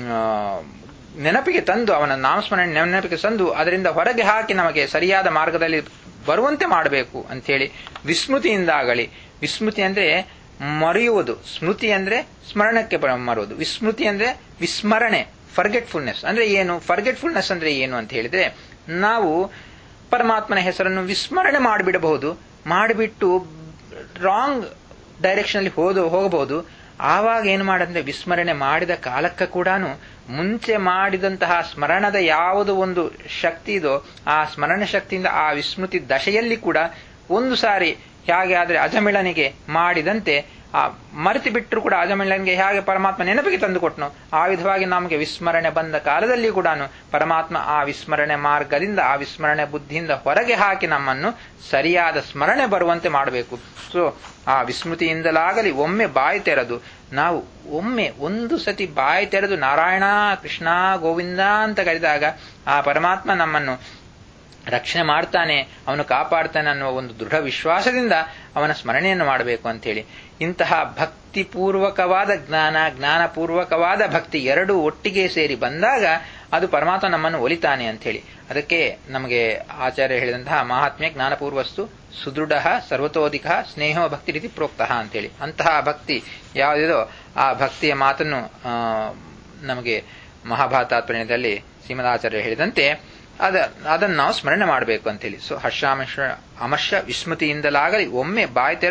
ನೆನಪಿಗೆ ತಂದು ಅವನ ನಾಮಸ್ಮರಣೆ ನೆನಪಿಗೆ ತಂದು ಅದರಿಂದ ಹೊರಗೆ ಹಾಕಿ ನಮಗೆ ಸರಿಯಾದ ಮಾರ್ಗದಲ್ಲಿ ಬರುವಂತೆ ಮಾಡಬೇಕು ಅಂಥೇಳಿ ವಿಸ್ಮೃತಿಯಿಂದಾಗಲಿ ವಿಸ್ಮೃತಿ ಅಂದ್ರೆ ಮರೆಯುವುದು ಸ್ಮೃತಿ ಅಂದ್ರೆ ಸ್ಮರಣಕ್ಕೆ ಮರುವುದು ವಿಸ್ಮೃತಿ ಅಂದ್ರೆ ವಿಸ್ಮರಣೆ ಫರ್ಗೆಟ್ಫುಲ್ನೆಸ್ ಅಂದ್ರೆ ಏನು ಫರ್ಗೆಟ್ಫುಲ್ನೆಸ್ ಅಂದ್ರೆ ಏನು ಅಂತ ಹೇಳಿದ್ರೆ ನಾವು ಪರಮಾತ್ಮನ ಹೆಸರನ್ನು ವಿಸ್ಮರಣೆ ಮಾಡಿಬಿಡಬಹುದು ಮಾಡಿಬಿಟ್ಟು ರಾಂಗ್ ಡೈರೆಕ್ಷನ್ ಅಲ್ಲಿ ಹೋದ ಹೋಗಬಹುದು ಆವಾಗ ಏನು ಮಾಡಂದ್ರೆ ವಿಸ್ಮರಣೆ ಮಾಡಿದ ಕಾಲಕ್ಕೆ ಕೂಡ ಮುಂಚೆ ಮಾಡಿದಂತಹ ಸ್ಮರಣದ ಯಾವುದು ಒಂದು ಶಕ್ತಿ ಇದೋ ಆ ಸ್ಮರಣ ಶಕ್ತಿಯಿಂದ ಆ ವಿಸ್ಮೃತಿ ದಶೆಯಲ್ಲಿ ಕೂಡ ಒಂದು ಸಾರಿ ಹೇಗೆ ಆದರೆ ಅಜಮಿಳನಿಗೆ ಮಾಡಿದಂತೆ ಆ ಮರೆತು ಬಿಟ್ಟರು ಕೂಡ ಅಜಮಿಳನಿಗೆ ಹೇಗೆ ಪರಮಾತ್ಮ ನೆನಪಿಗೆ ತಂದುಕೊಟ್ನು ಆ ವಿಧವಾಗಿ ನಮಗೆ ವಿಸ್ಮರಣೆ ಬಂದ ಕಾಲದಲ್ಲಿ ಕೂಡ ಪರಮಾತ್ಮ ಆ ವಿಸ್ಮರಣೆ ಮಾರ್ಗದಿಂದ ಆ ವಿಸ್ಮರಣೆ ಬುದ್ಧಿಯಿಂದ ಹೊರಗೆ ಹಾಕಿ ನಮ್ಮನ್ನು ಸರಿಯಾದ ಸ್ಮರಣೆ ಬರುವಂತೆ ಮಾಡಬೇಕು ಸೊ ಆ ವಿಸ್ಮೃತಿಯಿಂದಲಾಗಲಿ ಒಮ್ಮೆ ಬಾಯಿ ತೆರೆದು ನಾವು ಒಮ್ಮೆ ಒಂದು ಸತಿ ಬಾಯಿ ತೆರೆದು ನಾರಾಯಣ ಕೃಷ್ಣ ಗೋವಿಂದ ಅಂತ ಕರೆದಾಗ ಆ ಪರಮಾತ್ಮ ನಮ್ಮನ್ನು ರಕ್ಷಣೆ ಮಾಡ್ತಾನೆ ಅವನು ಕಾಪಾಡ್ತಾನೆ ಅನ್ನುವ ಒಂದು ದೃಢ ವಿಶ್ವಾಸದಿಂದ ಅವನ ಸ್ಮರಣೆಯನ್ನು ಮಾಡಬೇಕು ಅಂತೇಳಿ ಇಂತಹ ಭಕ್ತಿಪೂರ್ವಕವಾದ ಜ್ಞಾನ ಜ್ಞಾನಪೂರ್ವಕವಾದ ಭಕ್ತಿ ಎರಡು ಒಟ್ಟಿಗೆ ಸೇರಿ ಬಂದಾಗ ಅದು ಪರಮಾತ್ಮ ನಮ್ಮನ್ನು ಒಲಿತಾನೆ ಅಂತೇಳಿ ಅದಕ್ಕೆ ನಮಗೆ ಆಚಾರ್ಯ ಹೇಳಿದಂತಹ ಮಹಾತ್ಮ್ಯ ಜ್ಞಾನಪೂರ್ವಸ್ತು ಸುದೃಢ ಸರ್ವತೋಧಿಕ ಸ್ನೇಹ ಭಕ್ತಿ ರೀತಿ ಪ್ರೋಕ್ತಃ ಅಂತೇಳಿ ಅಂತಹ ಭಕ್ತಿ ಯಾವುದಿದೋ ಆ ಭಕ್ತಿಯ ಮಾತನ್ನು ನಮಗೆ ಮಹಾಭಾತಾತ್ಪರ್ಯದಲ್ಲಿ ಶ್ರೀಮದಾಚಾರ್ಯ ಹೇಳಿದಂತೆ ಅದ ಅದನ್ನು ನಾವು ಸ್ಮರಣೆ ಮಾಡಬೇಕು ಅಂತೇಳಿ ಸೊ ಹರ್ಷಾಮರ್ಷ ಅಮರ್ಷ ವಿಸ್ಮೃತಿಯಿಂದಲಾಗಲಿ ಒಮ್ಮೆ ಬಾಯಿ ತೆರೆದು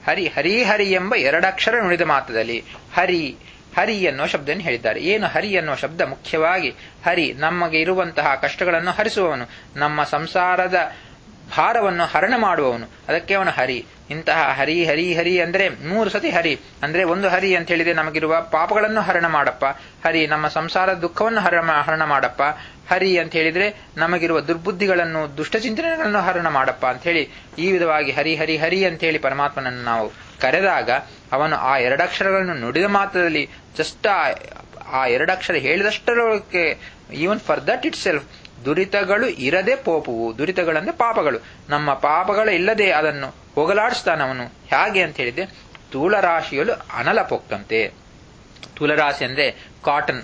ಹರಿ ಹರಿ ಹರಿ ಎಂಬ ಎರಡಕ್ಷರ ನುಡಿದ ಮಾತ್ರದಲ್ಲಿ ಹರಿ ಹರಿ ಅನ್ನೋ ಶಬ್ದವನ್ನು ಹೇಳಿದ್ದಾರೆ ಏನು ಹರಿ ಅನ್ನೋ ಶಬ್ದ ಮುಖ್ಯವಾಗಿ ಹರಿ ನಮಗೆ ಇರುವಂತಹ ಕಷ್ಟಗಳನ್ನು ಹರಿಸುವವನು ನಮ್ಮ ಸಂಸಾರದ ಭಾರವನ್ನು ಹರಣ ಮಾಡುವವನು ಅದಕ್ಕೆ ಅವನು ಹರಿ ಇಂತಹ ಹರಿ ಹರಿ ಹರಿ ಅಂದ್ರೆ ಮೂರು ಸತಿ ಹರಿ ಅಂದ್ರೆ ಒಂದು ಹರಿ ಅಂತ ಹೇಳಿದ್ರೆ ನಮಗಿರುವ ಪಾಪಗಳನ್ನು ಹರಣ ಮಾಡಪ್ಪ ಹರಿ ನಮ್ಮ ಸಂಸಾರದ ದುಃಖವನ್ನು ಹರ ಹರಣ ಮಾಡಪ್ಪ ಹರಿ ಅಂತ ಹೇಳಿದ್ರೆ ನಮಗಿರುವ ದುರ್ಬುದ್ಧಿಗಳನ್ನು ದುಷ್ಟಚಿಂತನೆಗಳನ್ನು ಹರಣ ಮಾಡಪ್ಪ ಅಂತ ಹೇಳಿ ಈ ವಿಧವಾಗಿ ಹರಿ ಹರಿ ಹರಿ ಅಂತ ಹೇಳಿ ಪರಮಾತ್ಮನನ್ನು ನಾವು ಕರೆದಾಗ ಅವನು ಆ ಎರಡಕ್ಷರಗಳನ್ನು ನುಡಿದ ಮಾತ್ರದಲ್ಲಿ ಜಸ್ಟ್ ಆ ಎರಡಕ್ಷರ ಹೇಳಿದಷ್ಟರೊಳಗೆ even for that itself ದುರಿತಗಳು ಇರದೆ ಪೋಪುವು ದುರಿತಗಳಂದ್ರೆ ಪಾಪಗಳು ನಮ್ಮ ಪಾಪಗಳು ಇಲ್ಲದೆ ಅದನ್ನು ಹೋಗಲಾಡಿಸ್ತಾನವನು ಹೇಗೆ ಅಂತ ಹೇಳಿದ್ರೆ ತೂಳರಾಶಿಯಲು ಅನಲ ಪೊಕ್ಕಂತೆ ತೂಲರಾಶಿ ಅಂದ್ರೆ cotton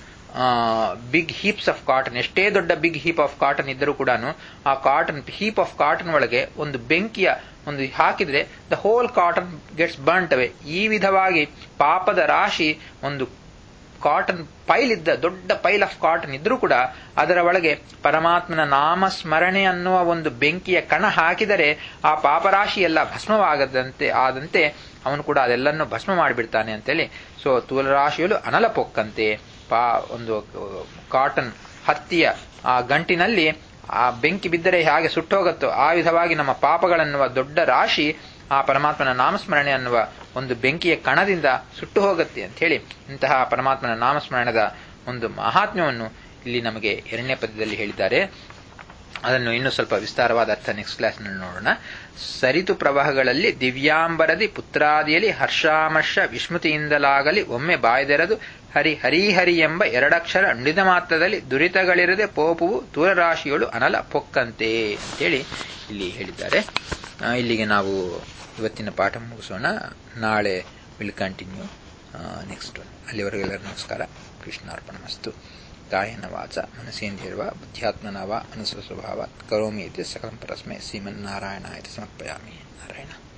big heaps of cotton ಎಷ್ಟೇ ದೊಡ್ಡ ಬಿಗ್ ಹೀಪ್ ಆಫ್ ಕಾಟನ್ ಇದ್ದರೂ ಕೂಡ ಆ ಕಾಟನ್ ಹೀಪ್ ಆಫ್ ಕಾಟನ್ ಒಳಗೆ ಒಂದು ಬೆಂಕಿಯ ಒಂದು ಹಾಕಿದ್ರೆ the whole cotton gets burnt away ಈ ವಿಧವಾಗಿ ಪಾಪದ ರಾಶಿ ಒಂದು ಕಾಟನ್ ಪೈಲ್ ಇದ್ದ ದೊಡ್ಡ ಪೈಲ್ ಆಫ್ ಕಾಟನ್ ಇದ್ರೂ ಕೂಡ ಅದರ ಒಳಗೆ ಪರಮಾತ್ಮನ ನಾಮ ಸ್ಮರಣೆ ಅನ್ನುವ ಒಂದು ಬೆಂಕಿಯ ಕಣ ಹಾಕಿದರೆ ಆ ಪಾಪರಾಶಿ ಎಲ್ಲ ಭಸ್ಮವಾಗದಂತೆ ಆದಂತೆ ಅವನು ಕೂಡ ಅದೆಲ್ಲನ್ನು ಭಸ್ಮ ಮಾಡಿಬಿಡ್ತಾನೆ ಅಂತೇಳಿ ಸೊ ತೂಲರಾಶಿಯಲು ಅನಲ ಪೊಕ್ಕಂತೆ ಪಾ ಒಂದು ಕಾಟನ್ ಹತ್ತಿಯ ಆ ಗಂಟಿನಲ್ಲಿ ಆ ಬೆಂಕಿ ಬಿದ್ದರೆ ಹೇಗೆ ಸುಟ್ಟೋಗತ್ತೋ ಆ ವಿಧವಾಗಿ ನಮ್ಮ ಪಾಪಗಳನ್ನುವ ದೊಡ್ಡ ರಾಶಿ ಆ ಪರಮಾತ್ಮನ ನಾಮಸ್ಮರಣೆ ಅನ್ನುವ ಒಂದು ಬೆಂಕಿಯ ಕಣದಿಂದ ಸುಟ್ಟು ಹೋಗುತ್ತೆ ಅಂತ ಹೇಳಿ ಇಂತಹ ಪರಮಾತ್ಮನ ನಾಮಸ್ಮರಣದ ಒಂದು ಮಹಾತ್ಮ್ಯವನ್ನು ಇಲ್ಲಿ ನಮಗೆ ಎರಡನೇ ಪದ್ಯದಲ್ಲಿ ಹೇಳಿದ್ದಾರೆ ಅದನ್ನು ಇನ್ನೂ ಸ್ವಲ್ಪ ವಿಸ್ತಾರವಾದ ಅರ್ಥ ನೆಕ್ಸ್ಟ್ ಕ್ಲಾಸ್ನಲ್ಲಿ ನೋಡೋಣ ಸರಿತು ಪ್ರವಾಹಗಳಲ್ಲಿ ದಿವ್ಯಾಂಬರದಿ ಪುತ್ರಾದಿಯಲ್ಲಿ ಹರ್ಷಾಮರ್ಷ ವಿಸ್ಮೃತಿಯಿಂದಲಾಗಲಿ ಒಮ್ಮೆ ಬಾಯ್ದೆರೆದು ಹರಿ ಹರಿಹರಿ ಎಂಬ ಎರಡಕ್ಷರ ನುಡಿದ ಮಾತ್ರದಲ್ಲಿ ದುರಿತಗಳಿರದೆ ಪೋಪುವು ತೂರರಾಶಿಯಳು ಅನಲ ಪೊಕ್ಕಂತೆ ಅಂತೇಳಿ ಇಲ್ಲಿ ಹೇಳಿದ್ದಾರೆ ಇಲ್ಲಿಗೆ ನಾವು ಇವತ್ತಿನ ಪಾಠ ಮುಗಿಸೋಣ ನಾಳೆ ವಿಲ್ ಕಂಟಿನ್ಯೂ ನೆಕ್ಸ್ಟ್ ಒನ್ ಅಲ್ಲಿವರೆಗೆಲ್ಲರೂ ನಮಸ್ಕಾರ ಕೃಷ್ಣಾರ್ಪಣ ಮಸ್ತು ಕಾಯನ ವಾಚ ಮನಸೇಂದ್ರಿಯರ್ವ ಬುದ್ಧ್ಯಾತ್ಮನ ವಾ ಅನುಸ್ವಸ್ವಭಾವ ಕರೋಮಿ ಇತಿ ಸಕಲಂ ಪರಸ್ಮೈ ಶ್ರೀಮನ್ನಾರಾಯಣ ಸಮರ್ಪಯಾಮಿ ನಾರಾಯಣ